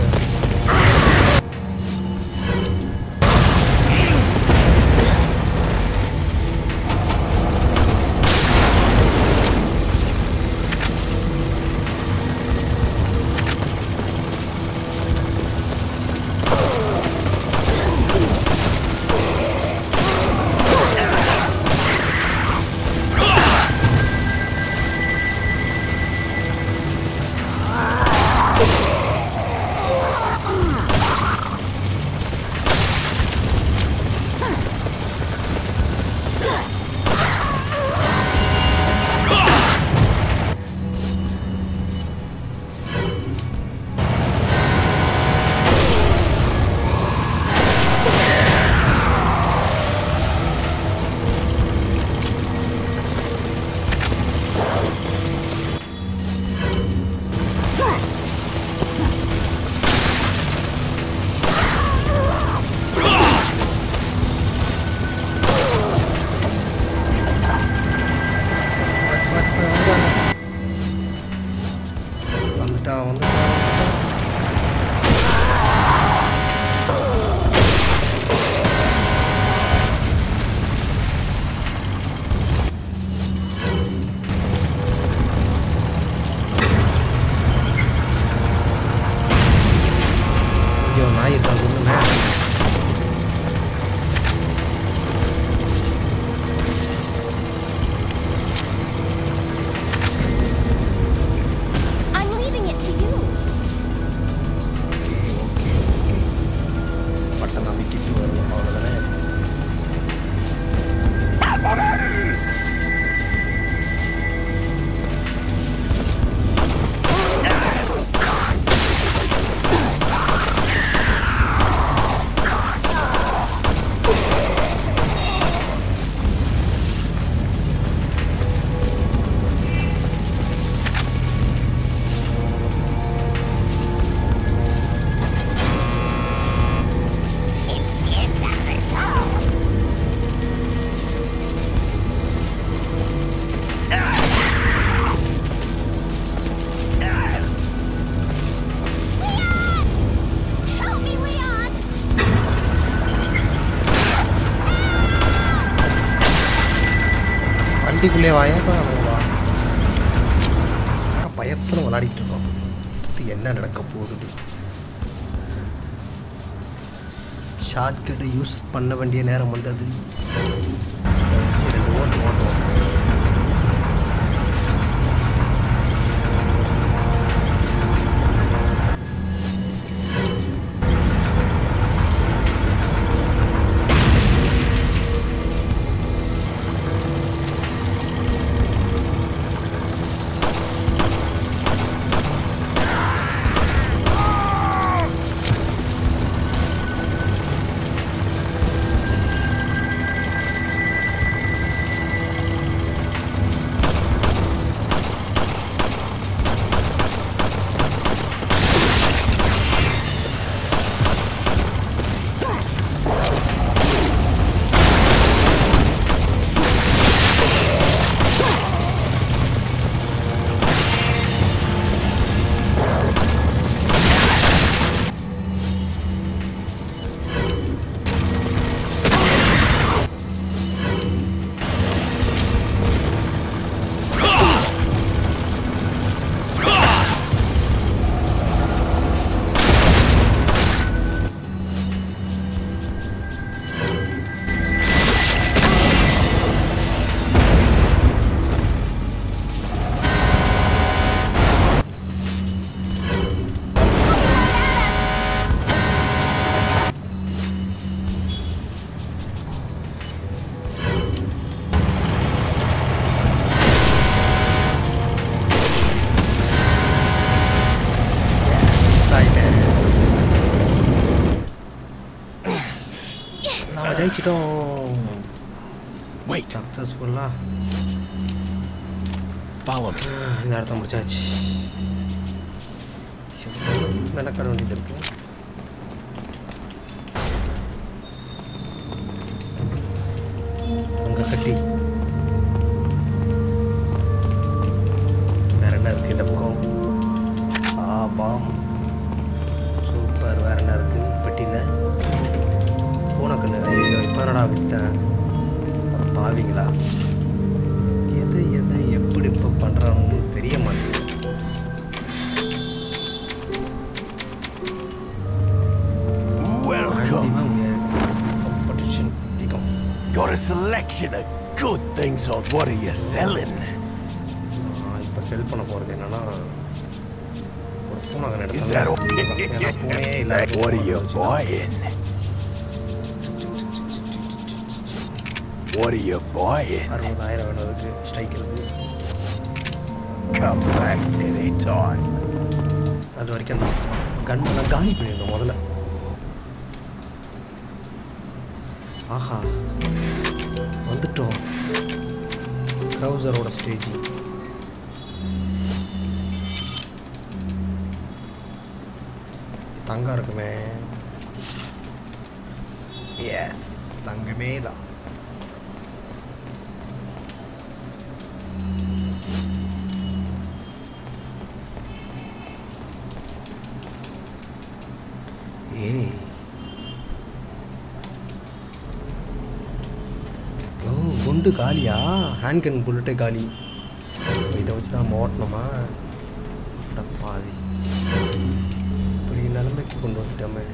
வாச்சு, வாச்சு, வாச்சு, வந்துட்டான். வந்துட்டான் வந்துட்டான் இங்கே ஒரு நாய் இருக்கா சொல்லுங்க I'm leaving it to you. Okay okay okay button அமைக்கிட்டு வரும் அவ்வளோதானே Help me, Leon! வண்டிக்குள்ளே வாயா வா பயத்தில் விளாடிட்டு இருக்கோம் அடுத்து என்ன நடக்க போகுது ஷார்ட்கட்டை யூஸ் பண்ண வேண்டிய நேரம் வந்தது இதை வச்சு ரெண்டு ஓட்டு ஓட்டுவோம் ஜெயிச்சிட்டோம் Wait, சக்ஸஸ்ஃபுல்லாக follow me. இந்த இடத்த முடிச்சாச்சு மெனக்கட வேண்டியது இருக்கு அங்க கட்டி வேற என்ன இருக்கு இந்த பக்கம் ஆ பாம் சூப்பர் வேற என்ன இருக்கு பெட்டியில் பூனைக்கண்ணு ஐயோ இப்போ என்னடா வித்தேன் அட பாவிங்களா எது எது எப்படி இப்போ பண்ணுறான்னு தெரிய மாட்டேங்குது Welcome. கண்டிப்பாக முடியாது காம்படிஷன் அதிகம் Got a selection of good things on what are you selling? இப்போ செல் பண்ண போகிறது என்னன்னா ஒரு பூனை Is that all? ஏன்னா பூனையே இல்லாத what are you buying? What are you buying? அறுபதாயிரம் வேணுறதுக்கு ஸ்ட்ரைக் இருக்கு Come back anytime. அது வரைக்கும் அந்த கன் நான் காலி பண்ணிடணும் முதல்ல ஆஹா வந்துட்டோம் க்ரௌசரோட ஸ்டேஜ் தங்கம் இருக்குமே எஸ் தங்கமே தான் ஏய் ஓ குண்டு காலியா ஹேண்ட் கன் புல்லட்டே காலி இதை வச்சு தான் நம்ம ஓட்டணுமா அட பாவி இப்படி நிலைமைக்கு கொண்டு வந்துட்டோமே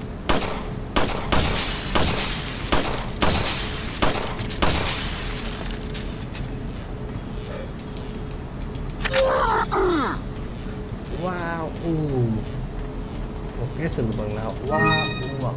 வா ஊ ஓ பேசுறது பாருங்களா வா வா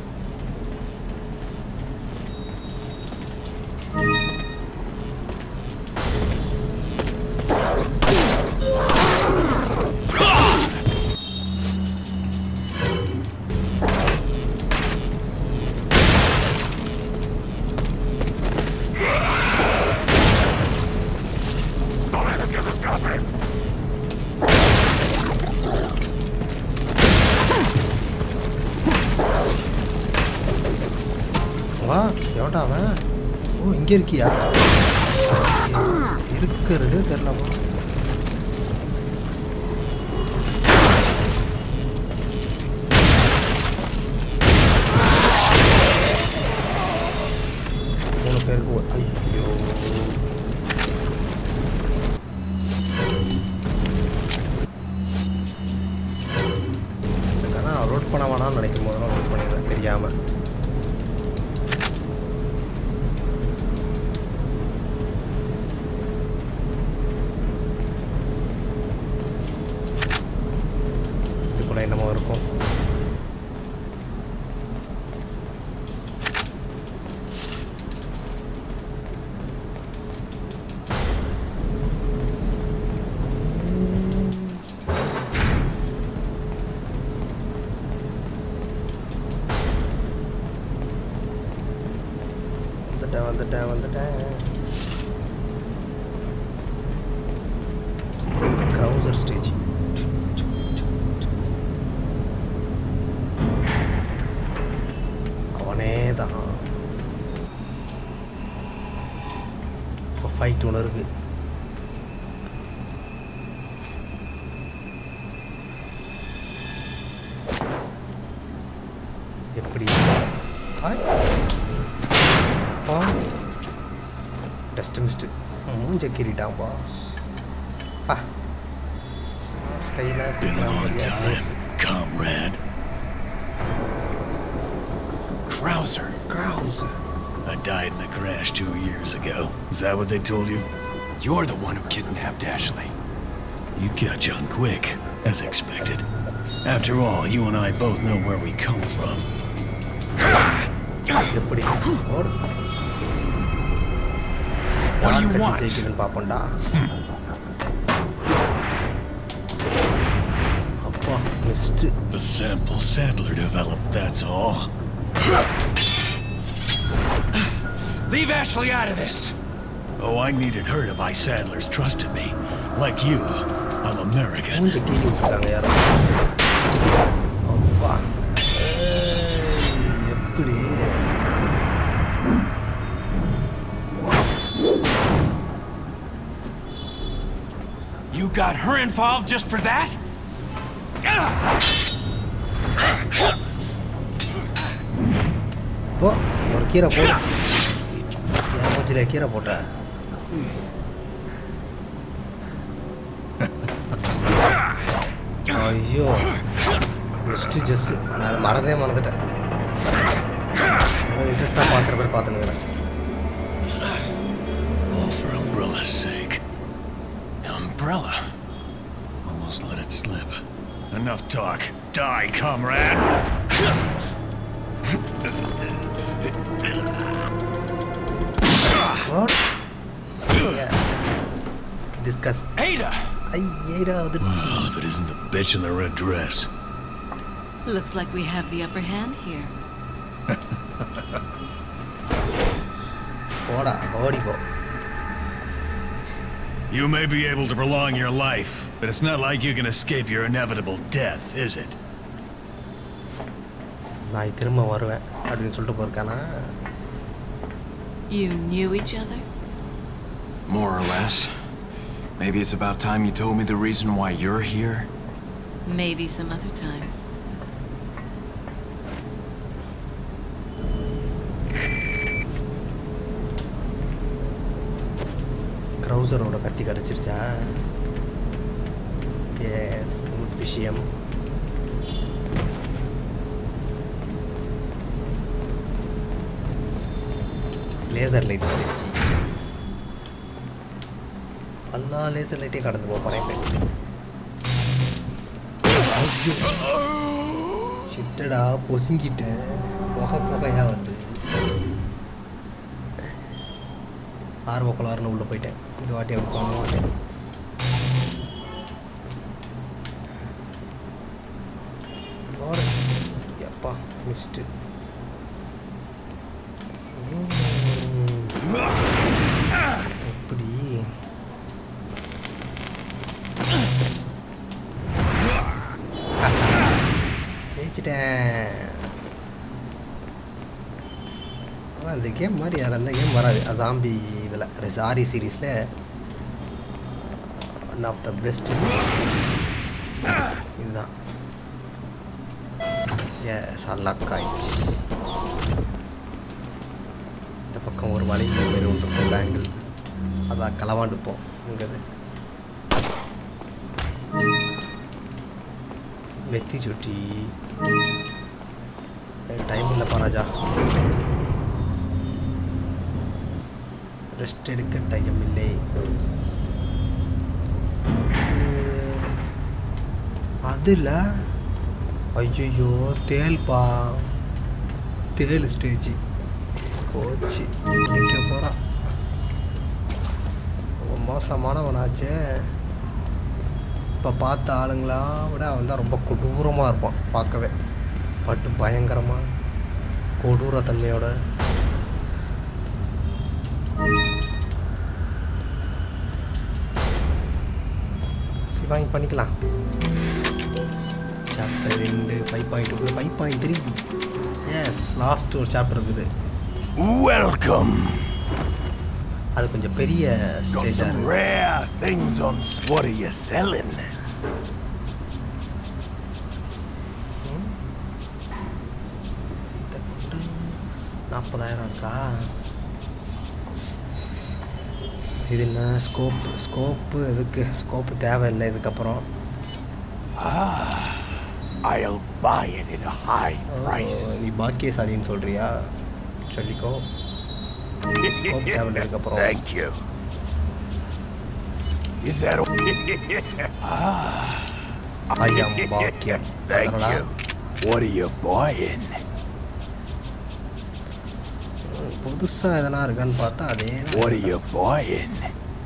வா எவன்டா அவன் ஓ இங்கே இருக்கியா இருக்கிறது தெரிலமா மூணு பேருக்கு ஒரு- ஐயோ ஆனால் ரோட் பண்ண வேணாம்னு நினைக்கும் போதெல்லாம் ரோட் பண்ணிடுறேன் தெரியாமல் இதுக்குள்ள என்னமோ இருக்கும் வந்துட்டேன் வந்துட்டேன் வந்துட்டேன் க்ரௌசர் ஸ்டேஜ் அவனே தான் இப்போ ஃபைட் ஒன்று இருக்கு எப்படி ஹாய் பா டஸ்ட் மிஸ்ட்டு மூஞ்ச கீறிட்டான்பா பா ஸ்டைலாக Been a long கீறான் time, comrade. Krauser. Crows I died in a crash two years ago. Is that what they told you? You're the one who kidnapped Ashley. You catch on quick, as expected. After all, you and I both know where we come from. எப்படி ஓடு What do யார் you கட்டி want? ஜெயிக்குதுன்னு பார்ப்போம்டா அப்பா missed The sample Sadler developed, that's all. Leave Ashley out of this. Oh, I needed her to buy Sadler's trusted me. Like you, I'm American. மூஞ்ச கீழி விட்டுருக்காங்க யாரோ அப்பா ஏய், எப்படி You got her involved just for that? Ah! போ ஒரு கீரை போடு என் மூஞ்சில கீரை போட்ட ஐயோ நெக்ஸ்ட் ஜெஸ் நான் அதை மறந்தே மறந்துட்டேன் ஏதோ இன்ட்ரெஸ்டாக பார்க்குற பேர் பார்த்துனுங்கிறேன் All for Umbrella's sake. Umbrella? Almost let it slip. Enough talk. Die, comrade! What is discuss Ada! ஐயடா வந்துடுச்சு Well, if it isn't the bitch in the red dress. Looks like we have the upper hand here. போடா ஓடி போ You may be able to prolong your life, but it's not like you can escape your inevitable death, is it? நான் திரும்ப வருவேன் அப்படின்னு சொல்லிட்டு போயிருக்கானா You knew each other? More or less. Maybe it's about time you told me the reason why you're here. Maybe some other time. க்ரௌசரோட கத்தி கிடச்சிருச்சா yes good விஷயம் laser light ஸ்டெச் எல்லா லேசர் லைட்டையும் கடந்து போகிறேன் ஐயோ சிட்டடா பொசுங்கிட்டேன் புகை புகையா வந்து ஆர்வ கோளாறுல உள்ளே போயிட்டேன் இந்த வாட்டி அப்படி பண்ண மாட்டேன் Lord, எப்பா மிஸ்ட்டு எப்படி ஜெயிச்சிட்டேன் ஆனா, அந்த கேம் மாதிரி யார் அந்த கேம் வராது ஜாம்பி இதில் சாரி சீரீஸில் one of the best series இதுதான் எஸ் அன்லாக் ஆயிடுச்சு இந்த பக்கம் ஒரு மலை மாரி ஒன்று இருக்கும் பேங்கிள் அதான் களவாண்டுப்போம் இங்கே வெத்தி சுட்டி டைம் இல்லைப்பா ராஜா ரெஸ்ட் எடுக்க டைம் இல்லை இது அது இல்லை ஐயோ தேல்பா தேல் ஸ்டேஜ் போச்சு நிற்க போகிறான் ரொம்ப மோசமானவனாச்சே இப்போ பார்த்த ஆளுங்களா விட அவன் தான் ரொம்ப கொடூரமாக இருப்பான் பார்க்கவே பட்டு பயங்கரமாக கொடூர தன்மையோட சரி வாங்கி பண்ணிக்கலாம் சாப்டர் ரெண்டு five point two five point three yes last ஒரு சாப்டர் இருக்குது Welcome. அது கொஞ்சம் பெரிய Got ஸ்டேஜாக some இருக்குது rare things on. s- What are you selling? இந்த குண்டு நாற்பதாயிரம் இருக்கா இது என்ன ஸ்கோப் ஸ்கோப்பு எதுக்கு ஸ்கோப்பு தேவையில்லை இதுக்கப்புறம் I'll buy it at a high O, price. நீ பாக்கியசாலின்னு சொல்றியா சொல்லிக்கோ ஸ்கோப் தேவையில்லை இதுக்கப்புறம் Thank you. Is that a... ஐயம் பாக்கியம் Thank அதனடா you. What are you buying? புதுசாக எதனா இருக்கான்னு பார்த்தா அதே What are you buying?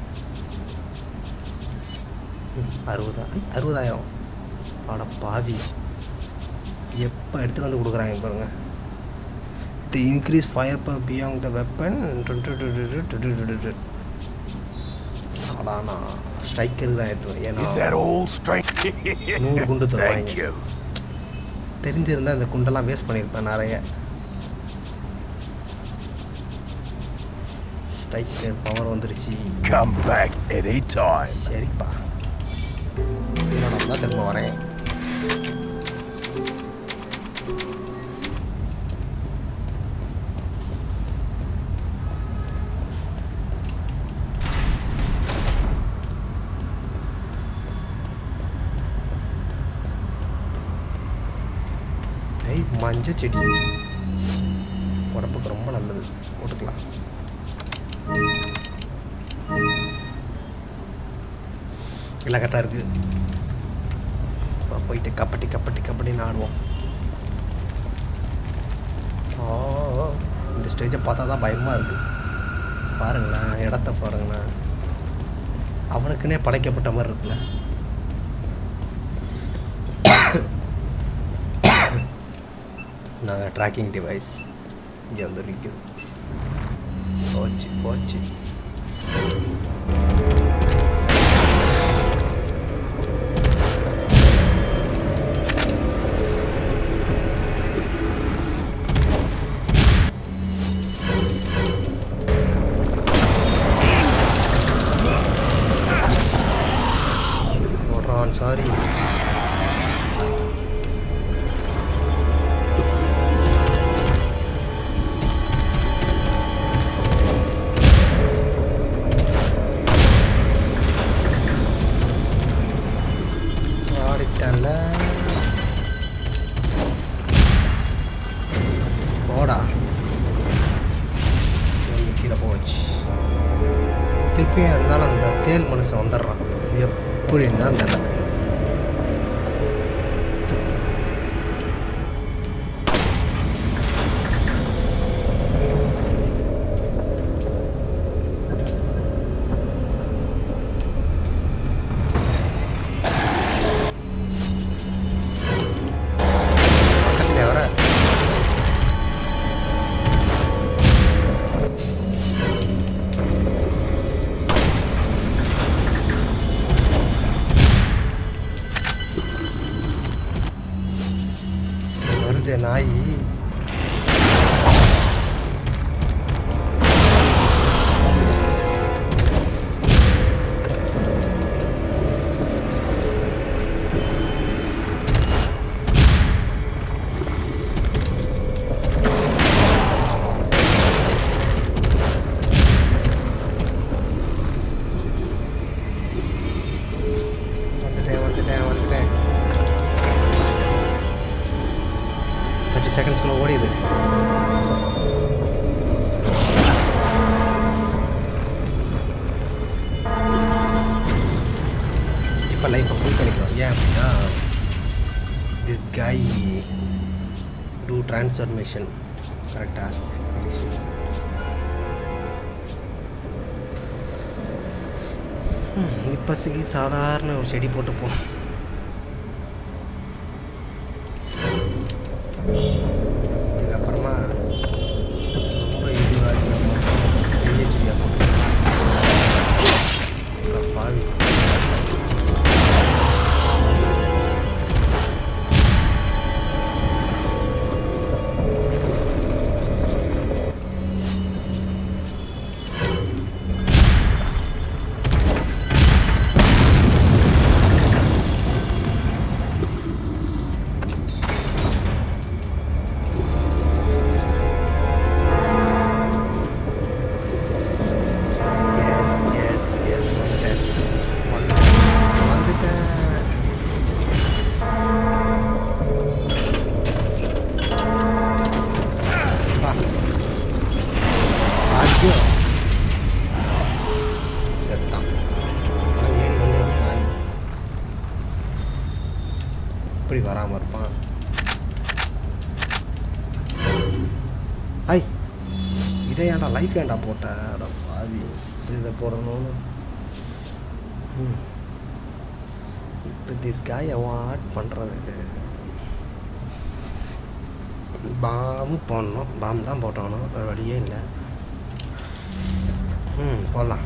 அறுபதா ஐ, அறுபதாயிரம் அட பாவி எப்போ எடுத்துகிட்டு வந்து கொடுக்குறாங்க பாருங்க தி இன்க்ரீஸ் ஃபயர் பவர் பியாங் த வெப்பன் அடானா ஸ்ட்ரைக்கருக்கு தான் ஏற்றுவேன் Is ஏன்னா that all straight? நூறு குண்டு Thank தருவாங்க you. தெரிஞ்சிருந்தா இந்த குண்டெல்லாம் வேஸ்ட் பண்ணியிருப்பேன் நிறைய ஸ்ட்ரைக்கர் பவர் வந்துருச்சு Come back anytime. சரிப்பா இதோட தான் திரும்ப வரேன் ஐய் மஞ்சள் செடி உடம்புக்கு ரொம்ப நல்லது போட்டுக்கலாம் எல்லாம் கரெக்டாக இருக்குது இப்போ போயிட்டு கப்பட்டி கப்பட்டி கப்பட்டின்னு ஆடுவோம் ஓ இந்த ஸ்டேஜை பார்த்தா தான் பயமாக இருக்குது பாருங்களேன் இடத்த பாருங்களேன் அவனுக்குன்னே படைக்கப்பட்ட மாதிரி இருக்குல்ல நாங்கள் ட்ராக்கிங் டிவைஸ் இங்கே வந்து நிற்குது போச்சு போச்சு ஓடுறான் சாரி ஆடிட்டல போடா வந்து கீழே போச்சு திருப்பியும் இருந்தாலும் அந்த தேல் மனுஷன் வந்துடுறான் எப்படி இருந்தாலும் தெரியல பக்கத்துல வர வருது நாய் வந்துட்டேன் வந்துட்டேன் வந்துட்டேன் தேர்ட்டி செகண்ட்ஸ்குள்ளே ஓடிடுது இப்போ லைஃப்பை ஃபுல் பண்ணிக்கிறோம் ஏன் அப்படின்னா திஸ் காய் டூ ட்ரான்ஸ்ஃபர்மேஷன் கரெக்டாக இப்போதைக்கு சாதாரண ஒரு செடி போட்டுப்போம் இதுக்கப்புறமா ரொம்ப இதுவாச்சு நம்ம பெரிய செடியாக போட்டு பாவி எஸ் எஸ் எஸ் வந்துட்டேன் வந்துட்டேன் வந்துட்டேன் வா. ஐயோ செத்தான் அவன் ஏறி வந்து நாய் இப்படி வராமல் இருப்பான் ஐ இதை ஏன்டா லைஃப் ஏன்டா போட்ட அட பாவி இதை போடணும்னு ம். இப்போ திஸ் காய் அவன் ஆட் பண்ணுறது பாம்பு போடணும் பாம்பு தான் போட்டணும் வேறு வழியே இல்லை ம் போடலாம்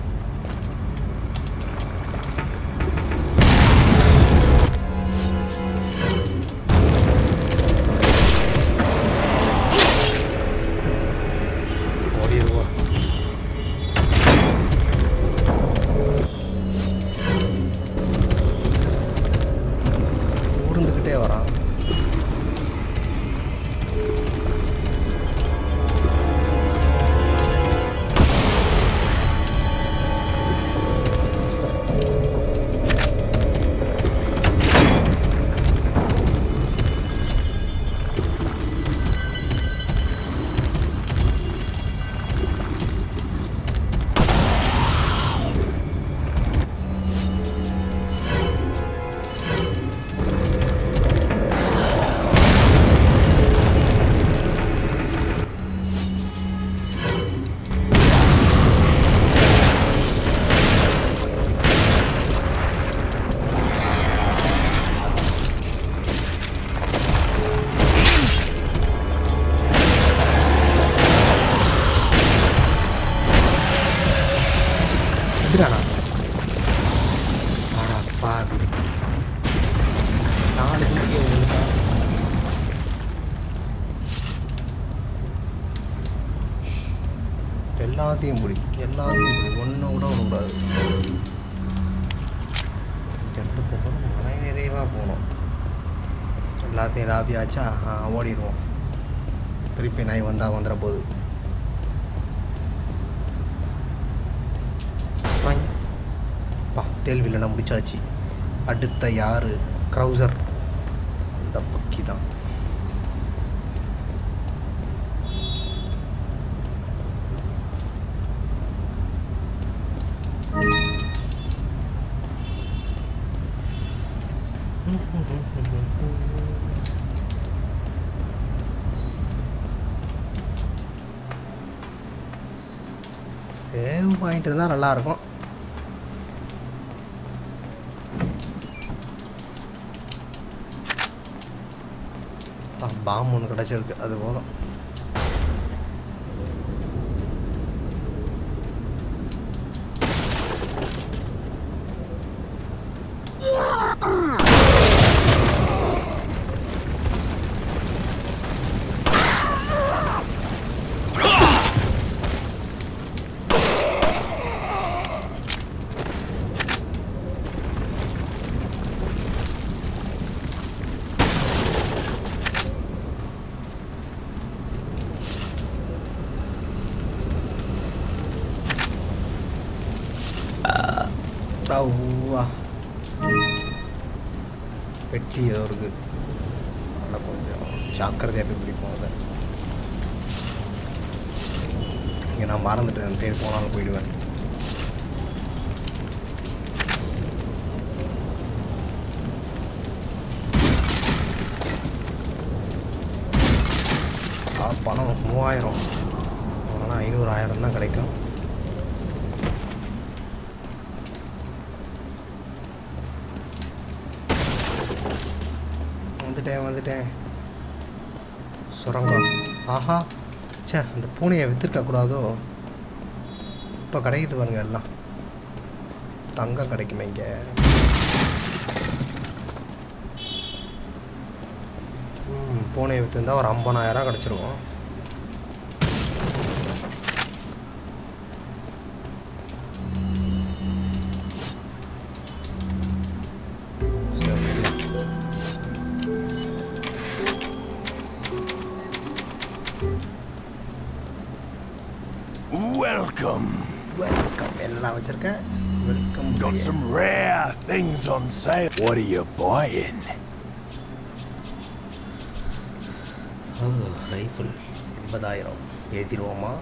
ஓடிடுவோம் ஊர்ந்துக்கிட்டே வரான் செத்துறானா ஆடா பாவி நாலு குண்டிகை விழுந்தா எல்லாத்தையும் பிடி எல்லாத்தையும் பிடி ஒன்று கூட விடக்கூடாது எடுத்து போகணும் மலை நிறைவாக போகணும் எல்லாத்தையும் லாபியாச்சா ஆ ஓடிடுவோம் திருப்பி நாய் வந்தால் வந்துட போகுது வாங்கி பா தேல்வியில் நான் முடிச்சாச்சு அடுத்த யார் க்ரௌசர் இந்த பக்கி தான் சேவ் பாயிண்ட் இருந்தால் நல்லாயிருக்கும் பாம்பு ஒன்று கிடச்சிருக்கு அது போதும் அவ்வா பெட்டி ஏதோ இருக்கு அதனால் கொஞ்சம் ஜாக்கிரதையாக போய் பிடிப்போம் அதை இங்கே நான் மறந்துட்டேன் அந்த சைடு போனாலும் போயிடுவேன் ஆ, பணம் மூவாயிரம் ஆனால் ஐநூறு ஆயிரம் தான் கிடைக்கும் வந்துட்டேன் வந்துட்டேன் சுரங்கம் ஆஹா ச்சே அந்த பூனையை விற்றுருக்க கூடாதோ இப்போ கிடைக்குது பாருங்க எல்லாம் தங்கம் கிடைக்குமே இங்கே ம் பூனையை விற்றுருந்தா ஒரு ஐம்பதாயிரம் கிடச்சிருக்கும் சரி Welcome. வெல்கம் எல்லாம் வச்சுருக்கேன் welcome Got some rare things on sale. What are you buying? Rifle எண்பதாயிரம் ஏற்றிடுவோமா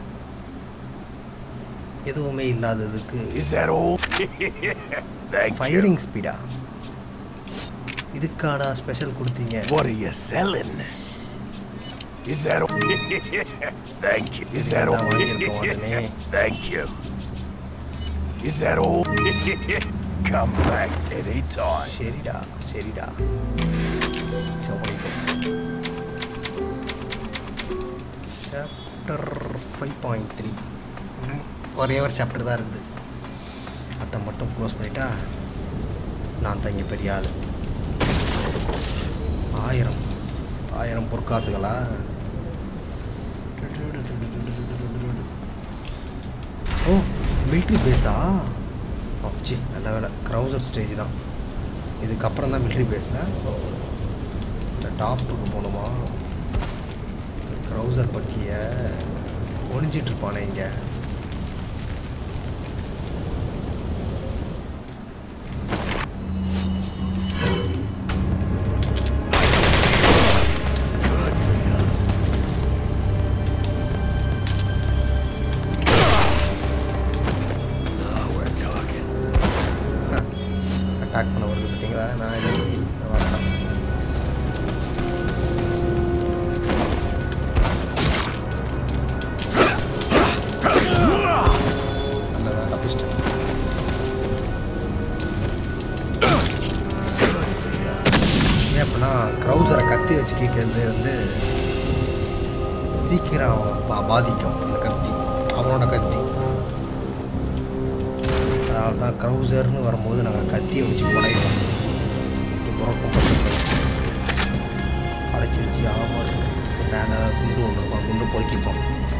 எதுவுமே இல்லாததுக்கு Is that all? Thank you. Firing ஸ்பீடா இதுக்காடா ஸ்பெஷல் கொடுத்தீங்க What are you selling? Is that all? Thank you. Is that all? இதுதான் வாங்கியிருக்கோம் உடனே. Thank you. Is that all? Come back anytime. சரிடா சரிடா சோனிக்கும் சாப்டர் ஃபைவ் பாயிண்ட் த்ரீ ஒரே ஒரு சாப்டர் தான் இருக்குது அதை மட்டும் க்ளோஸ் பண்ணிட்டா நான் தங்கி பெரிய ஆள் ஆயிரம் ஆயிரம் பொற்காசுகளா ஓ மிலிட்ரி பேஸா சி நல்ல வேலை க்ரௌசர் ஸ்டேஜ் தான் இதுக்கப்புறம் தான் மிலிட்ரி பேஸில் இந்த டாப்புக்கு போகணுமா க்ரௌசர் பக்கிய ஒளிஞ்சிட்டு இருப்பானே இங்கே அட்டாக் பண்ண வருது பார்த்தீங்களா நான் இன்னைக்கு வரேன் நல்ல வேலை தப்பிச்சிட்டேன் ஏன் அப்படின்னா க்ரௌசரை கத்தி வச்சு கேட்கறது வந்து சீக்கிரம் அவனை பா பாதிக்கும் அந்த கத்தி அவனோட கத்தி அதனால தான் க்ரௌசர்னு வரும்போது நாங்கள் கத்தியை வச்சு குடையிறோம் புறக்கும் அடைச்சிருச்சு ஆமாம் மேலே குண்டு ஒன்று இருக்கும் குண்டு பொறுக்கிப்போம்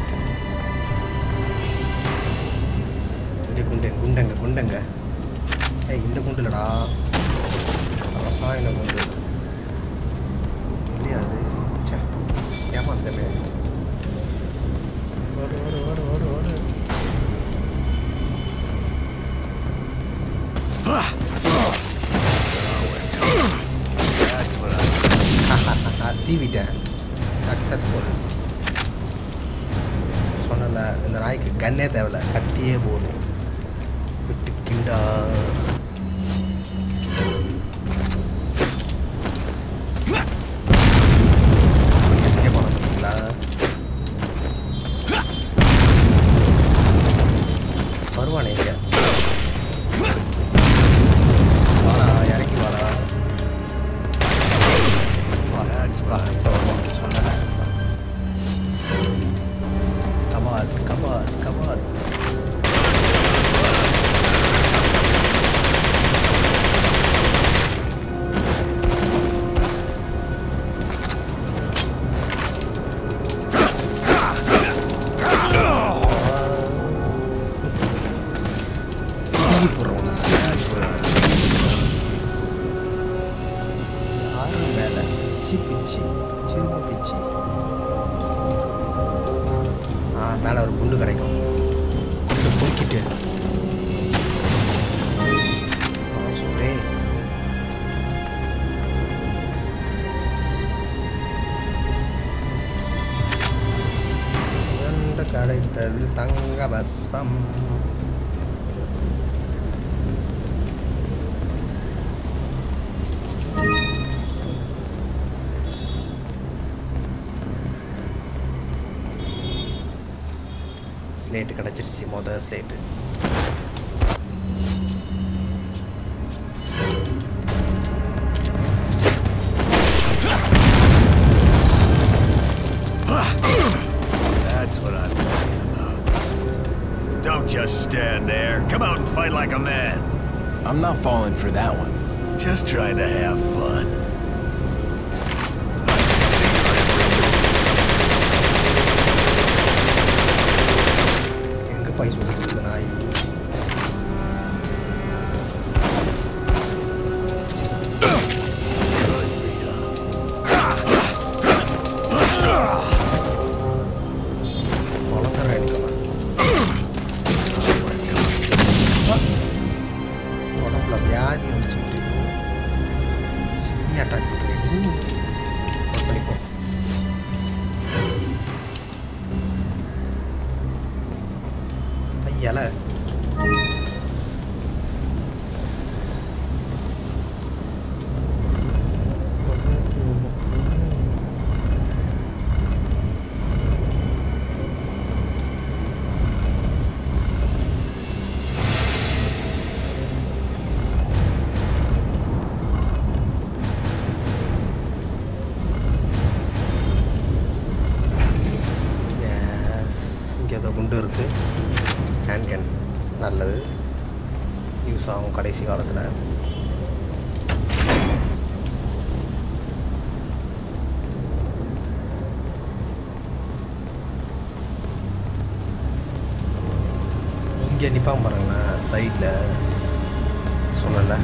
இங்கே குண்டு குண்டங்க குண்டங்க ஏய் இந்த குண்டு இல்லடா ரசாயன குண்டு இல்லையா அது சே ஏமாத்தமே ஓடு ஓடு ஓடு ஓடு ஓடு சீவிட்டேன் சக்ஸஸ்ஃபுல் சொன்னல இந்த நாய்க்கு கன்னே தேவையில்ல கத்தியே போதும் விட்டு கிண்டா எஸ்கேப் ஆன பார்த்தீங்களா வருவானே இங்க வாடா இறங்கி வாடா வா வா சொன்னேன் சொன்னேன் கமால் கமால் கமால் சீவி போடுறோம் ஆறு மேலே பிச்சி பிச்சி சின்ன பிச்சி ஆ மேலே ஒரு குண்டு கிடைக்கும் குண்டு பொறுக்கிட்டு ஸ்ப்ரே ரெண்டு கிடைத்தது தங்க பஸ்பம் ஸ்லேட்டு கிடச்சிருச்சு மொதல் slate That's what I'm talking about. Don't just stand there. Come out and fight like a man. I'm not falling for that one. Just trying to have fun. எங்கே போய் சொல்லிட்டு நாய் குழந்தை எடுக்கலாம் உடம்புல வியாதி வச்சுக்கிட்டு செம்மி அட்டாக் பண்ணுறேன் பண்ணிப்போம் இலை யூஸ் ஆகும் கடைசி காலத்தில் இங்கே நிற்பான் பாருங்களேன் சைடில் சொன்னல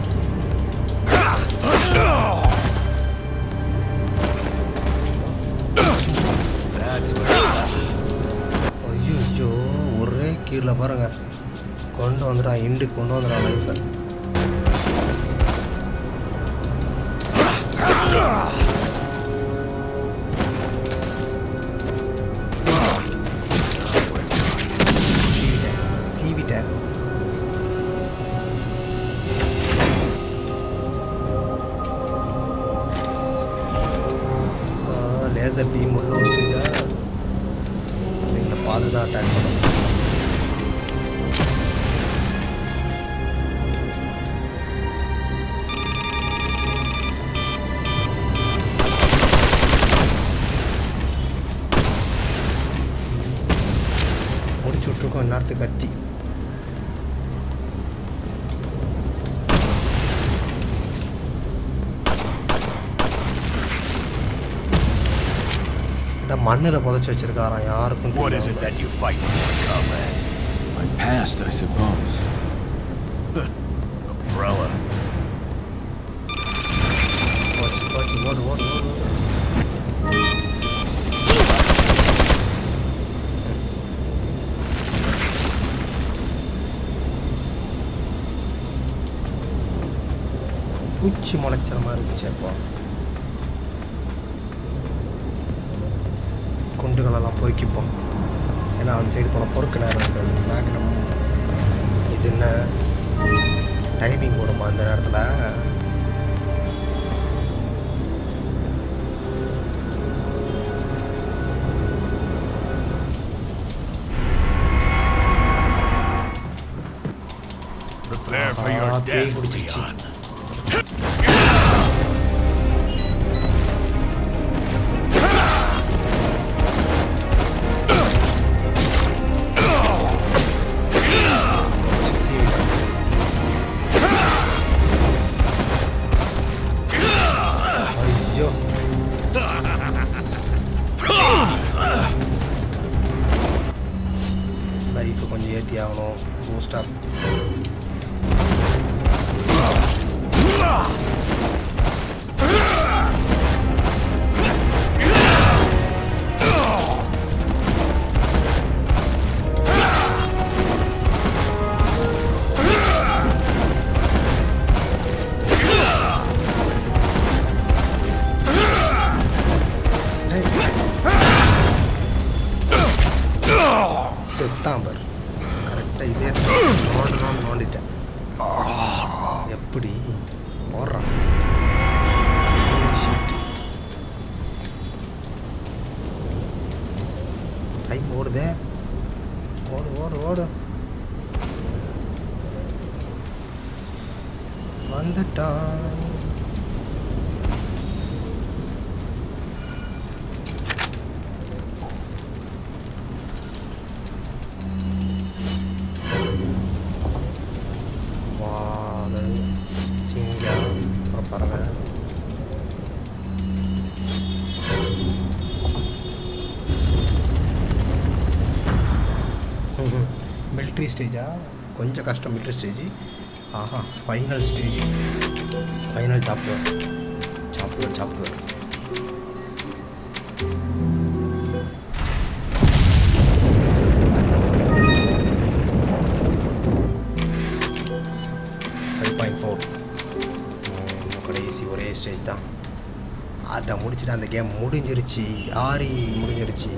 ஐயோ ஒரே கீரில் பாருங்க கொண்டு வந்துடான் இண்டு கொண்டு வந்துடான் லைஃபை சீவிட்டேன் சீவிட்டேன் லேசர் பீம் உள்ள ஸ்டேஜா எங்களை பார்த்து தான் அட்டாக் பண்ணும் முடிச்சு விட்ருக்கோம் இந்நேரத்துக்கு கத்தி மண்ணில் புதைச்சி வச்சிருக்காராம் யாருக்கும் What is it தெரியாம. that you fight for, comrade? My past, I suppose. Umbrella. போச்சு போச்சு ஓடு ஓடு ஓடு ஓடு. பூச்சி முளைச்சற மாதிரி இருந்துச்சு அப்போ குண்டுகளெல்லாம் பொறுக்கிப்போம் ஏன்னா அந்த சைடு போனால் பொறுக்க நேரம் இருக்காது மேக்னம் இது என்ன டைமிங் ஓடுமா அந்த நேரத்தில் Prepare for Ah, your பேய் death, பிடிச்சிருச்சு. Leon. சீவிட்டேன் ஐயோ லைஃப் கொஞ்சம் ஏற்றி ஆகணும் பூஸ்டாக செத்தான் பாரு கரெக்டாக இதே நோண்டணும் நோண்டிட்டேன் எப்படி ஓடுறான் Holy shit. டைம் ஓடுதே ஓடு ஓடு ஓடு வந்துட்டான் வாழை சிங்கம் அப்புறம் பாருங்க மிலிட்ரி ஸ்டேஜா கொஞ்சம் கஷ்டம் மிலிட்ரி ஸ்டேஜ் ஆஹா ஃபைனல் ஸ்டேஜ் ஃபைனல் சாப்பிடுவேன் சாப்பிடுவேன் சாப்பிடுவேன் ஃபைவ் பாயிண்ட் ஃபோர் கடைசி ஒரே ஸ்டேஜ் தான் அதை முடிச்சுட்டு அந்த கேம் முடிஞ்சிருச்சு ஆரி முடிஞ்சிருச்சு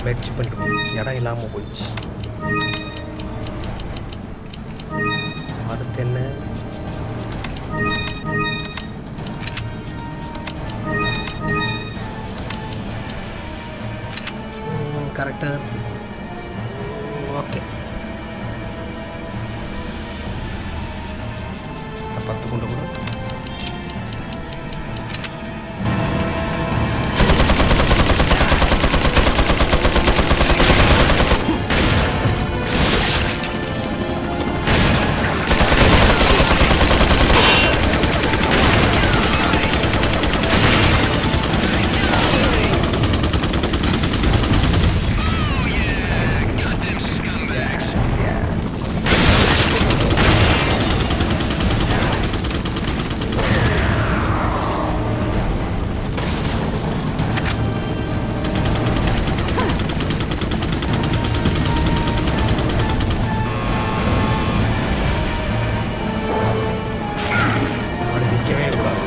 மெர்ச் பண்ணிட்டு இடம் இல்லாமல் போயிடுச்சு அடுத்து என்ன கரெக்டாக இருக்கு ஓகே பத்து கொண்டு கூட Yes, yes. அவனுக்கு நிற்கவே கூடாது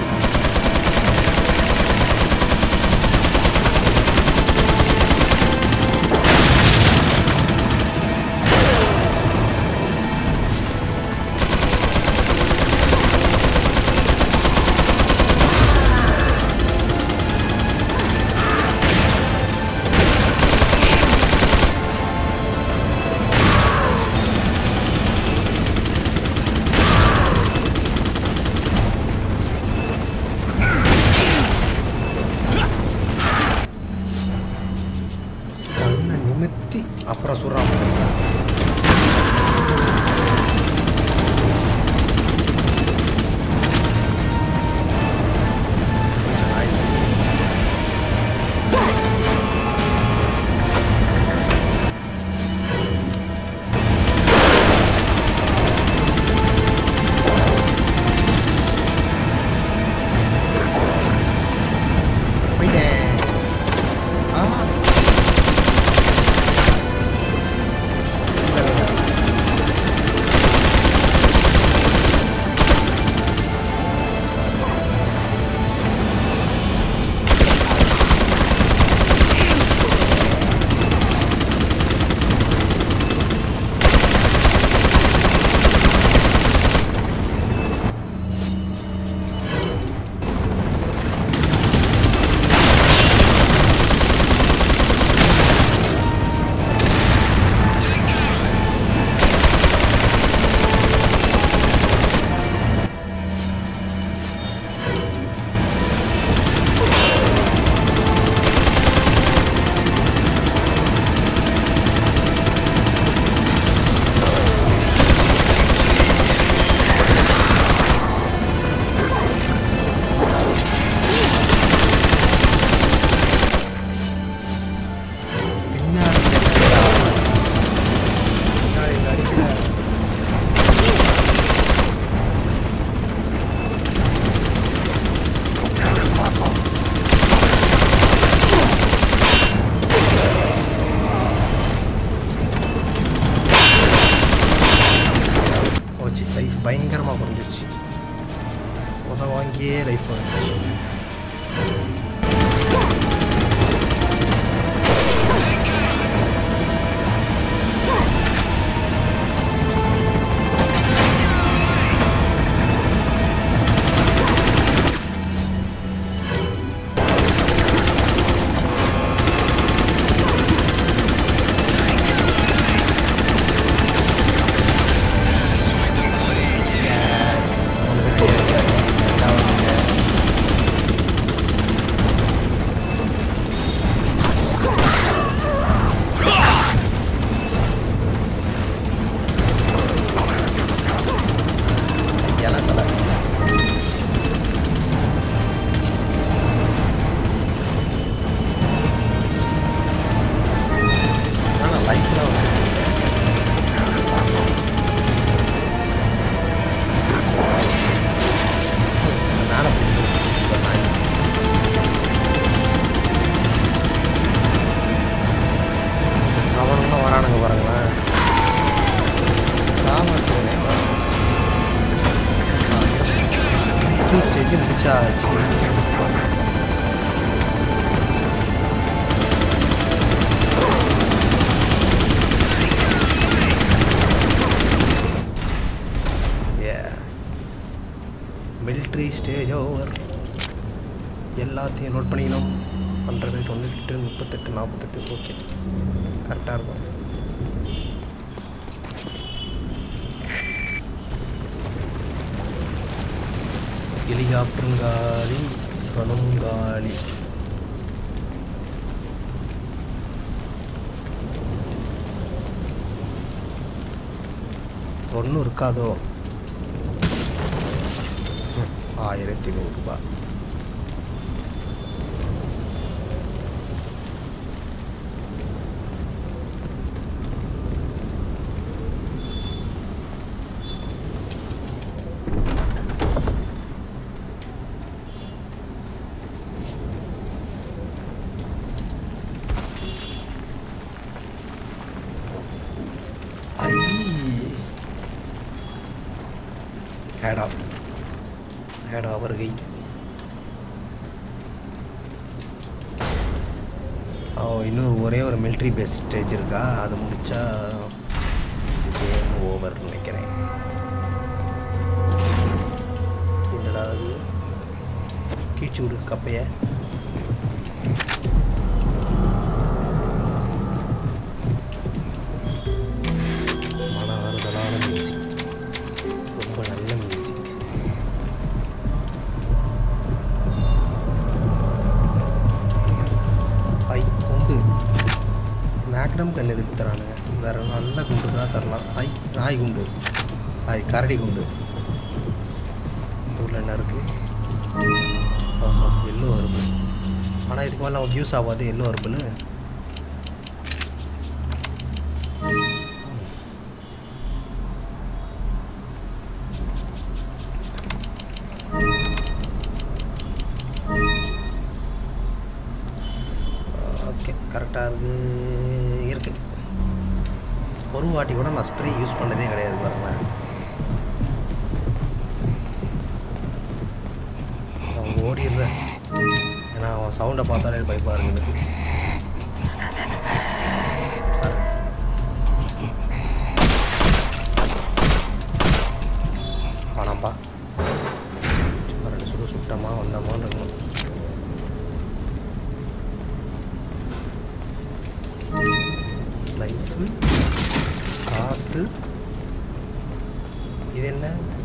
கண்ணை நிமித்தி அப்புறம் சுடுறான் பாருங்க. கொஞ்சம் நாய். போயிட்டேன் ஆ இல்ல, இல்ல. பின்னாடி என்னடா? பின்னாடி இங்க அடிக்கல. போச்சு லைஃப் பயங்கரமாக குறைஞ்சிருச்சு உத வாங்கியே லைஃப் குறைஞ்சிருச்சு Yes, மூணு பேர் ஏறியாச்சு. ரெண்டாவது இலை தலை. ஆனா life தான் வச்சிருக்கீங்க. மேலே போய் சுத்திட்டு நாய். அவனுங்களும் வரானுங்க பாருங்களேன் சாமர்த்தியனே ஸ்டேஜ் முடிச்சாச்சு என்ட்ரி ஸ்டேஜ் ஓவர் எல்லாத்தையும் நோட் பண்ணிக்கணும் ஹண்ட்ரட் தொண்ணூத்தெட்டு முப்பத்தெட்டு நாற்பத்தெட்டு ஓகே கரெக்டாக இருக்கும் ஹெலிகாப்டருங்காலி கணுங்காலி ஒன்றும் இருக்காதோ ம், ஆயிரத்தி நூறுரூபா ஐ ஏடா ஏடா வருகை ஓ இன்னொரு ஒரே ஒரு மிலிட்ரி பேஸ் ஸ்டேஜ் இருக்கா அது முடிச்சா கேம் ஓவர் நினைக்கிறேன் என்னடா அது கீச்சு விடு கப்பைய மன ஆறுதலான மியூசிக் ரொம்ப நல்ல மியூசிக் ஐ குண்டு மேக்னம் கன் எதுக்கு தரானுங்க வேற நல்ல குண்டு தான் தரலாம் ஐ நாய் குண்டு ஐ கரடி குண்டு ஊரில் என்ன இருக்கு ஆஹா எல்லோ அருப்பு ஆனால் இதுக்கு மேலே நமக்கு யூஸ் ஆகாது எல்லோ அருப்புன்னு ஓகே கரெக்டாக இருக்கு இருக்கு ஒரு வாட்டி கூட நான் ஸ்ப்ரே யூஸ் பண்ணதே கிடையாது பாருங்க அவன் ஓடிடுறேன் ஏன்னா அவன் சவுண்டை பார்த்தாலே பயப்பாக இருக்கு எனக்கு பாரு. வேணாம்ப்பா சும்மா ரெண்டு சுடு சுட்டமா வந்தமான்னு இருக்கணும் லைஃபு காசு இது என்ன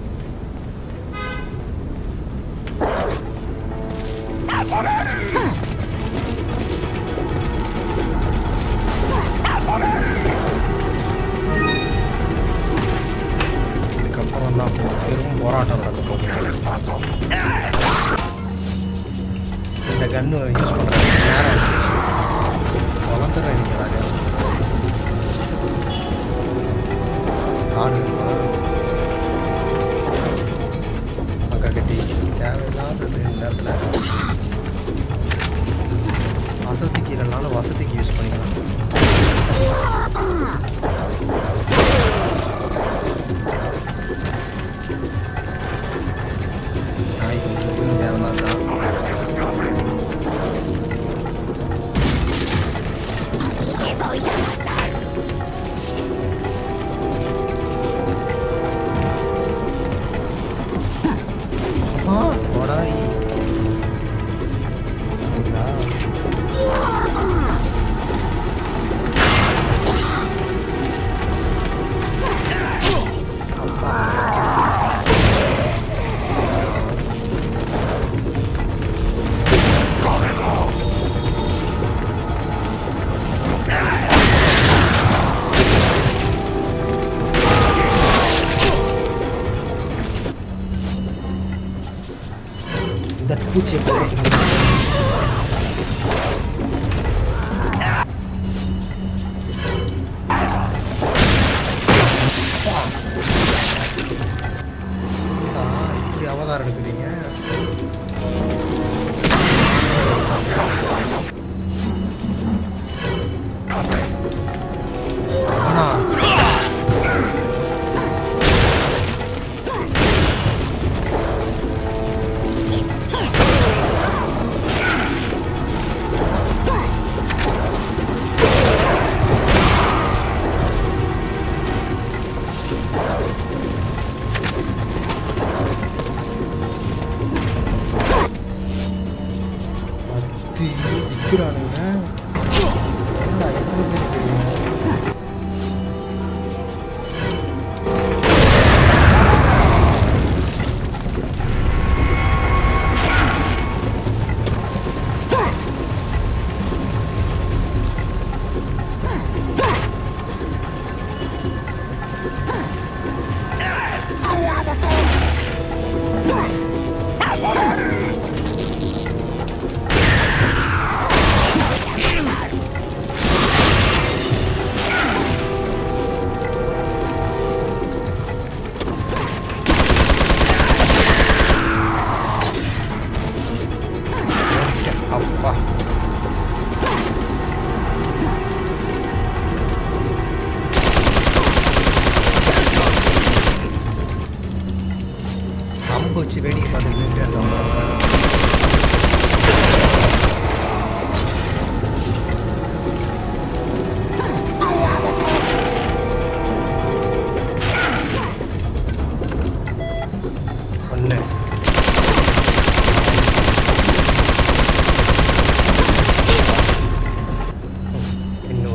இதுக்கப்புறம் தான் பெரும் போராட்டம் நடக்க போகுது இந்த கன்று யூஸ் பண்ணுறது நேரம் இருந்துச்சு வளர்ந்துடுறேன் நிற்கிறாங்க காடு அக்கா கட்டி தேவையில்லாதது இந்த இடத்துல வசதிக்கு இல்லைனாலும் வசதிக்கு யூஸ் பண்ணிக்கலாம் நாய் கொஞ்சம் தேவையில்லாதான் ஆ கொடாரி பார்த்தீங்களா இந்த பூச்சியை கொல்றதுக்கு என்னடா இப்படி அவதாரம் எடுக்கிறீங்க ஆனா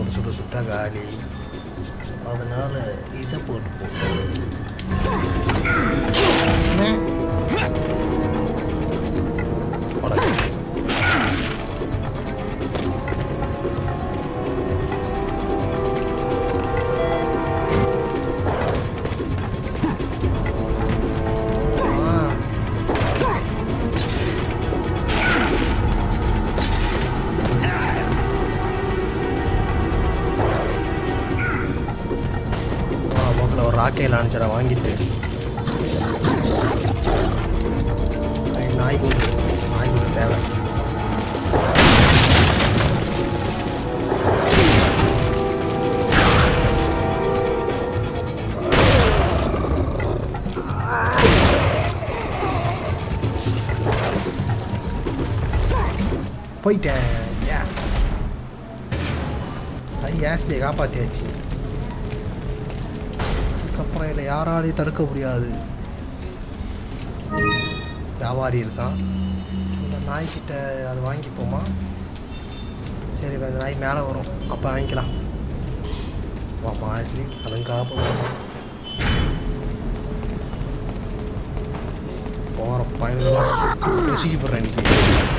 போட்டு சுட்டு சுட்டா காலி அதனால இதை போட்டு போட்டு உனக்கு ஆ போக்கில் ஒரு ராக்கெட் லான்ச்சரை வாங்கிட்டு ஐ, நாய்க்குண்டு நாய்க்குண்டு தேவை போயிட்டேன் யாஸ் ஐ யாஸ்லேயே காப்பாற்றியாச்சு அதுக்கப்புறம் என்னை யாராலையும் தடுக்க முடியாது வியாபாரி இருக்கான் இந்த நாய்க்கிட்ட அது வாங்கிப்போமா சரி இப்ப அந்த நாய் மேலே வரும் அப்போ வாங்கிக்கலாம் வாப்பா ஆக்சுவலி அதுவும் காப்போம் போகிற பயணம் ருசிக்கு போடுறேன் இன்னைக்கு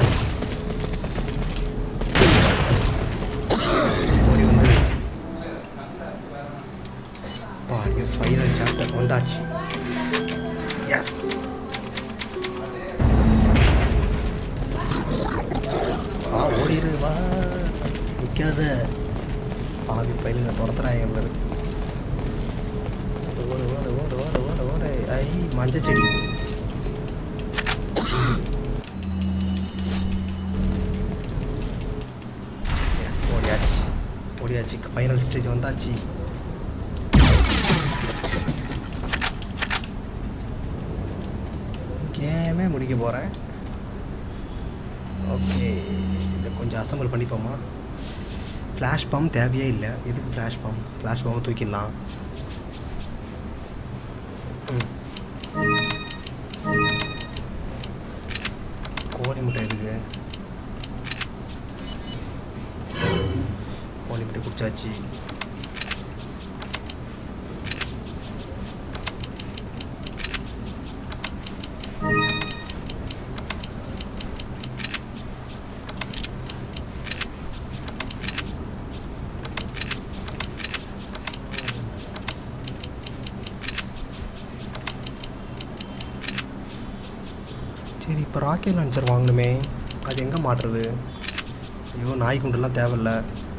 ஓடி வந்துரு பாடிய ஃபைனல் சாப்டர் வந்தாச்சு எஸ் வா ஓடிடு வா நிற்காத பாவி பயிலுங்க துரத்துறாங்க பாரு ஓடு ஓடு ஓடு ஓடு ஓடு ஓடு ஐ மஞ்சள் செடி எஸ் ஓடியாச்சு ஓடியாச்சு ஃபைனல் ஸ்டேஜ் வந்தாச்சு கேமே முடிக்க போகிறேன் ஓகே இதை கொஞ்சம் அசம்பிள் பண்ணிப்போமா ஃப்ளாஷ் பம்ப் தேவையே இல்லை எதுக்கு ஃப்ளாஷ் பம்ப் ஃப்ளாஷ் பம்ப் தூக்கிடலாம் ம். கோழி முட்டை எதுக்கு கோழி முட்டை குடிச்சாச்சு சரி இப்போ ராக்கெட் லான்ச்சர் வாங்கணுமே அது எங்கே மாட்டுறது ஐயோ நாய் குண்டுலாம் தேவையில்ல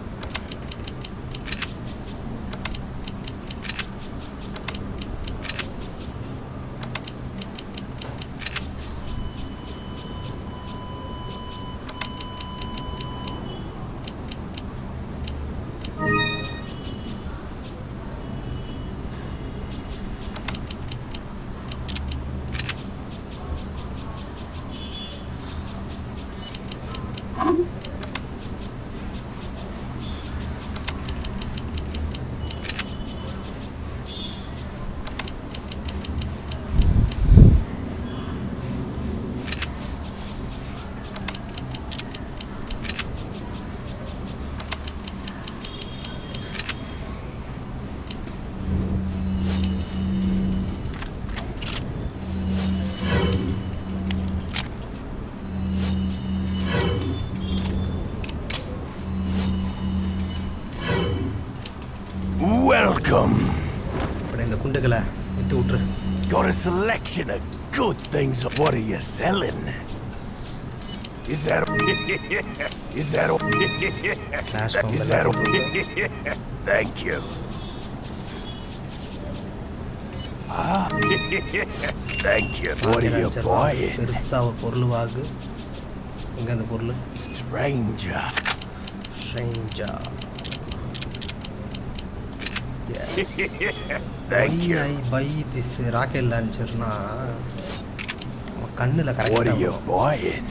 Welcome. இப்படி இந்த குண்டுகளை விற்று விட்ரு Got a selection of good things. What are you selling? Is that Is that Flash bomb Is that எல்லாத்தையும் Thank you. Ah, thank you. What rocket are you launcher வாங்கு buying? பெருசாக ஒரு பொருள் வாங்கு எங்கே அந்த பொருள் Stranger. ஸ்ட்ரேஞ்சா Thank வை you. I buy this rocket லான்ச்சர்னா கண்ணில் What are you கரெக்டாக buying?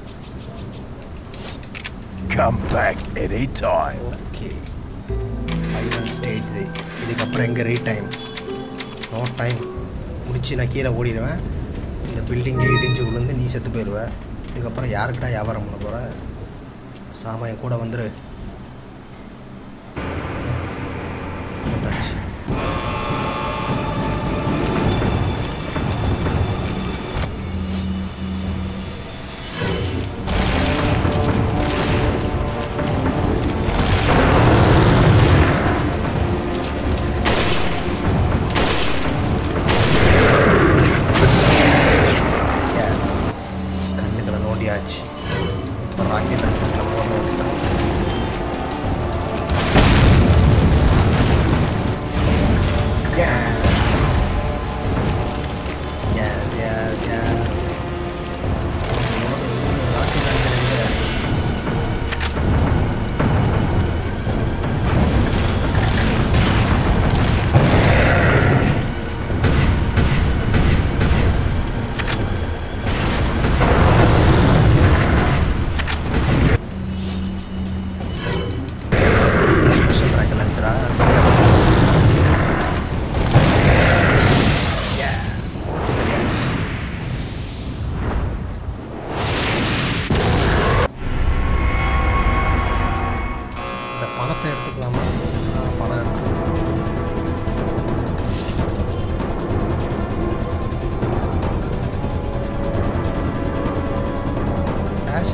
Come back anytime. Okay final stage இது இதுக்கப்புறம் எங்கே ரீ டைம் நோ டைம் முடிச்சு நான் கீழே ஓடிடுவேன் இந்த பில்டிங்கை இடிஞ்சு விழுந்து நீ செத்து போயிடுவ இதுக்கப்புறம் யாருக்கிட்ட வியாபாரம் பண்ண போகிற சாமா என் கூட வந்துரு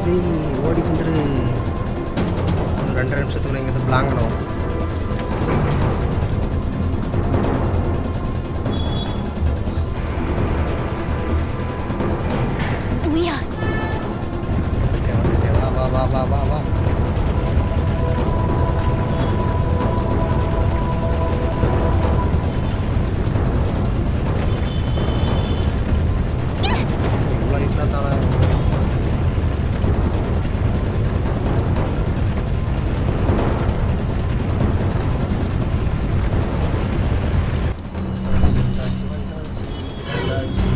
டேய் ஓடி வந்துரு ஒரு ரெண்டு நிமிஷத்துக்குள்ள இங்கே பிளாங்கணும் Leon, வந்துட்டேன் வந்துட்டேன் வா வா வா வா வா வா இவ்வளோ ஹிட்டில் தானே வந்தாச்சு, வந்தாச்சு, வந்தாச்சு.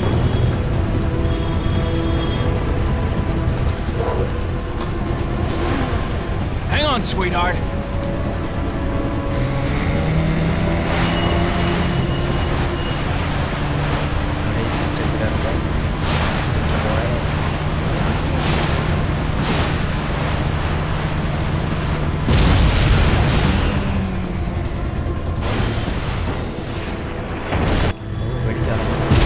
Hang on, sweetheart. கடைசி ஸ்டேஜில் இருக்கேன் நிக்க போறேன். ஓ, வெடிக்க ஆரம்பிச்சிருச்சு.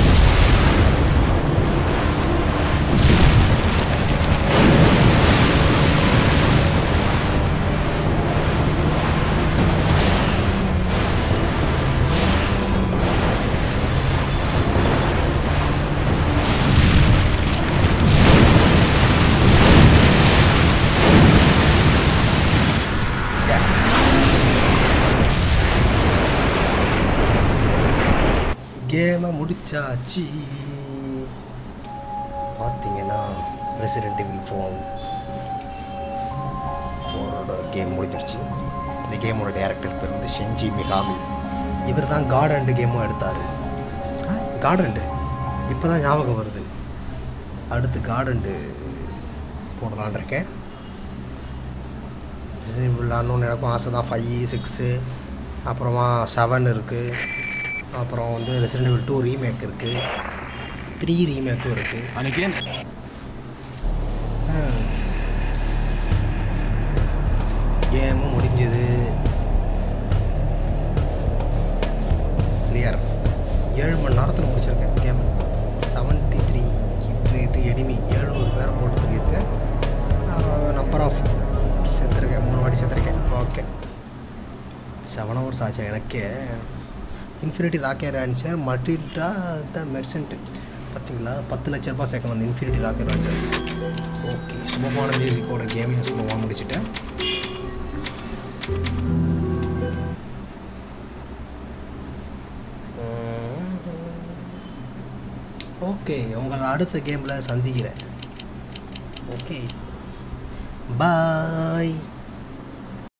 கேமை முடிச்சாச்சு பார்த்தீங்கன்னா ரெசிடென்ட் இவில் ஃபோன் ஃபோனோட கேம் முடிஞ்சிருச்சு இந்த கேமோட டேரக்டர் பேர் வந்து ஷெஞ்சி மிகாமி இவர் தான் காட் அண்டு கேமும் எடுத்தார் காட் அண்டு இப்போ தான் ஞாபகம் வருது அடுத்து காட் அண்டு போடலான் இருக்கேன் விளாட்ணுன்னு எனக்கும் ஆசை தான் ஃபைவ் சிக்ஸு அப்புறமா செவன் இருக்குது அப்புறம் வந்து ரெசிடென்ட் Evil டூ ரீமேக் இருக்குது த்ரீ ரீமேக்கும் இருக்குது And again, கேமும் முடிஞ்சது கிளியர் ஏழு மணி நேரத்தில் முடிச்சிருக்கேன் game seventy three rate enemy எழுநூறு பேரை போட்டு தூக்கியிருக்கேன் நம்பர் ஆஃப் செத்துருக்கேன் மூணு வாட்டி செத்துருக்கேன் ஓகே செவன் ஹவர்ஸ் ஆச்சு எனக்கே infinity rocket launcher Matilda the merchant பார்த்தீங்களா பத்து லட்ச ரூபாய் சேர்க்கணும் அந்த இன்ஃபினிட்டி ராக்கெட் ரான்ச்சர் ஓகே சுபமான மியூசிக்கோட கேமையும் சுபமாக முடிச்சிட்டேன் ஓகே உங்களை அடுத்த கேமில் சந்திக்கிறேன் ஓகே பாய்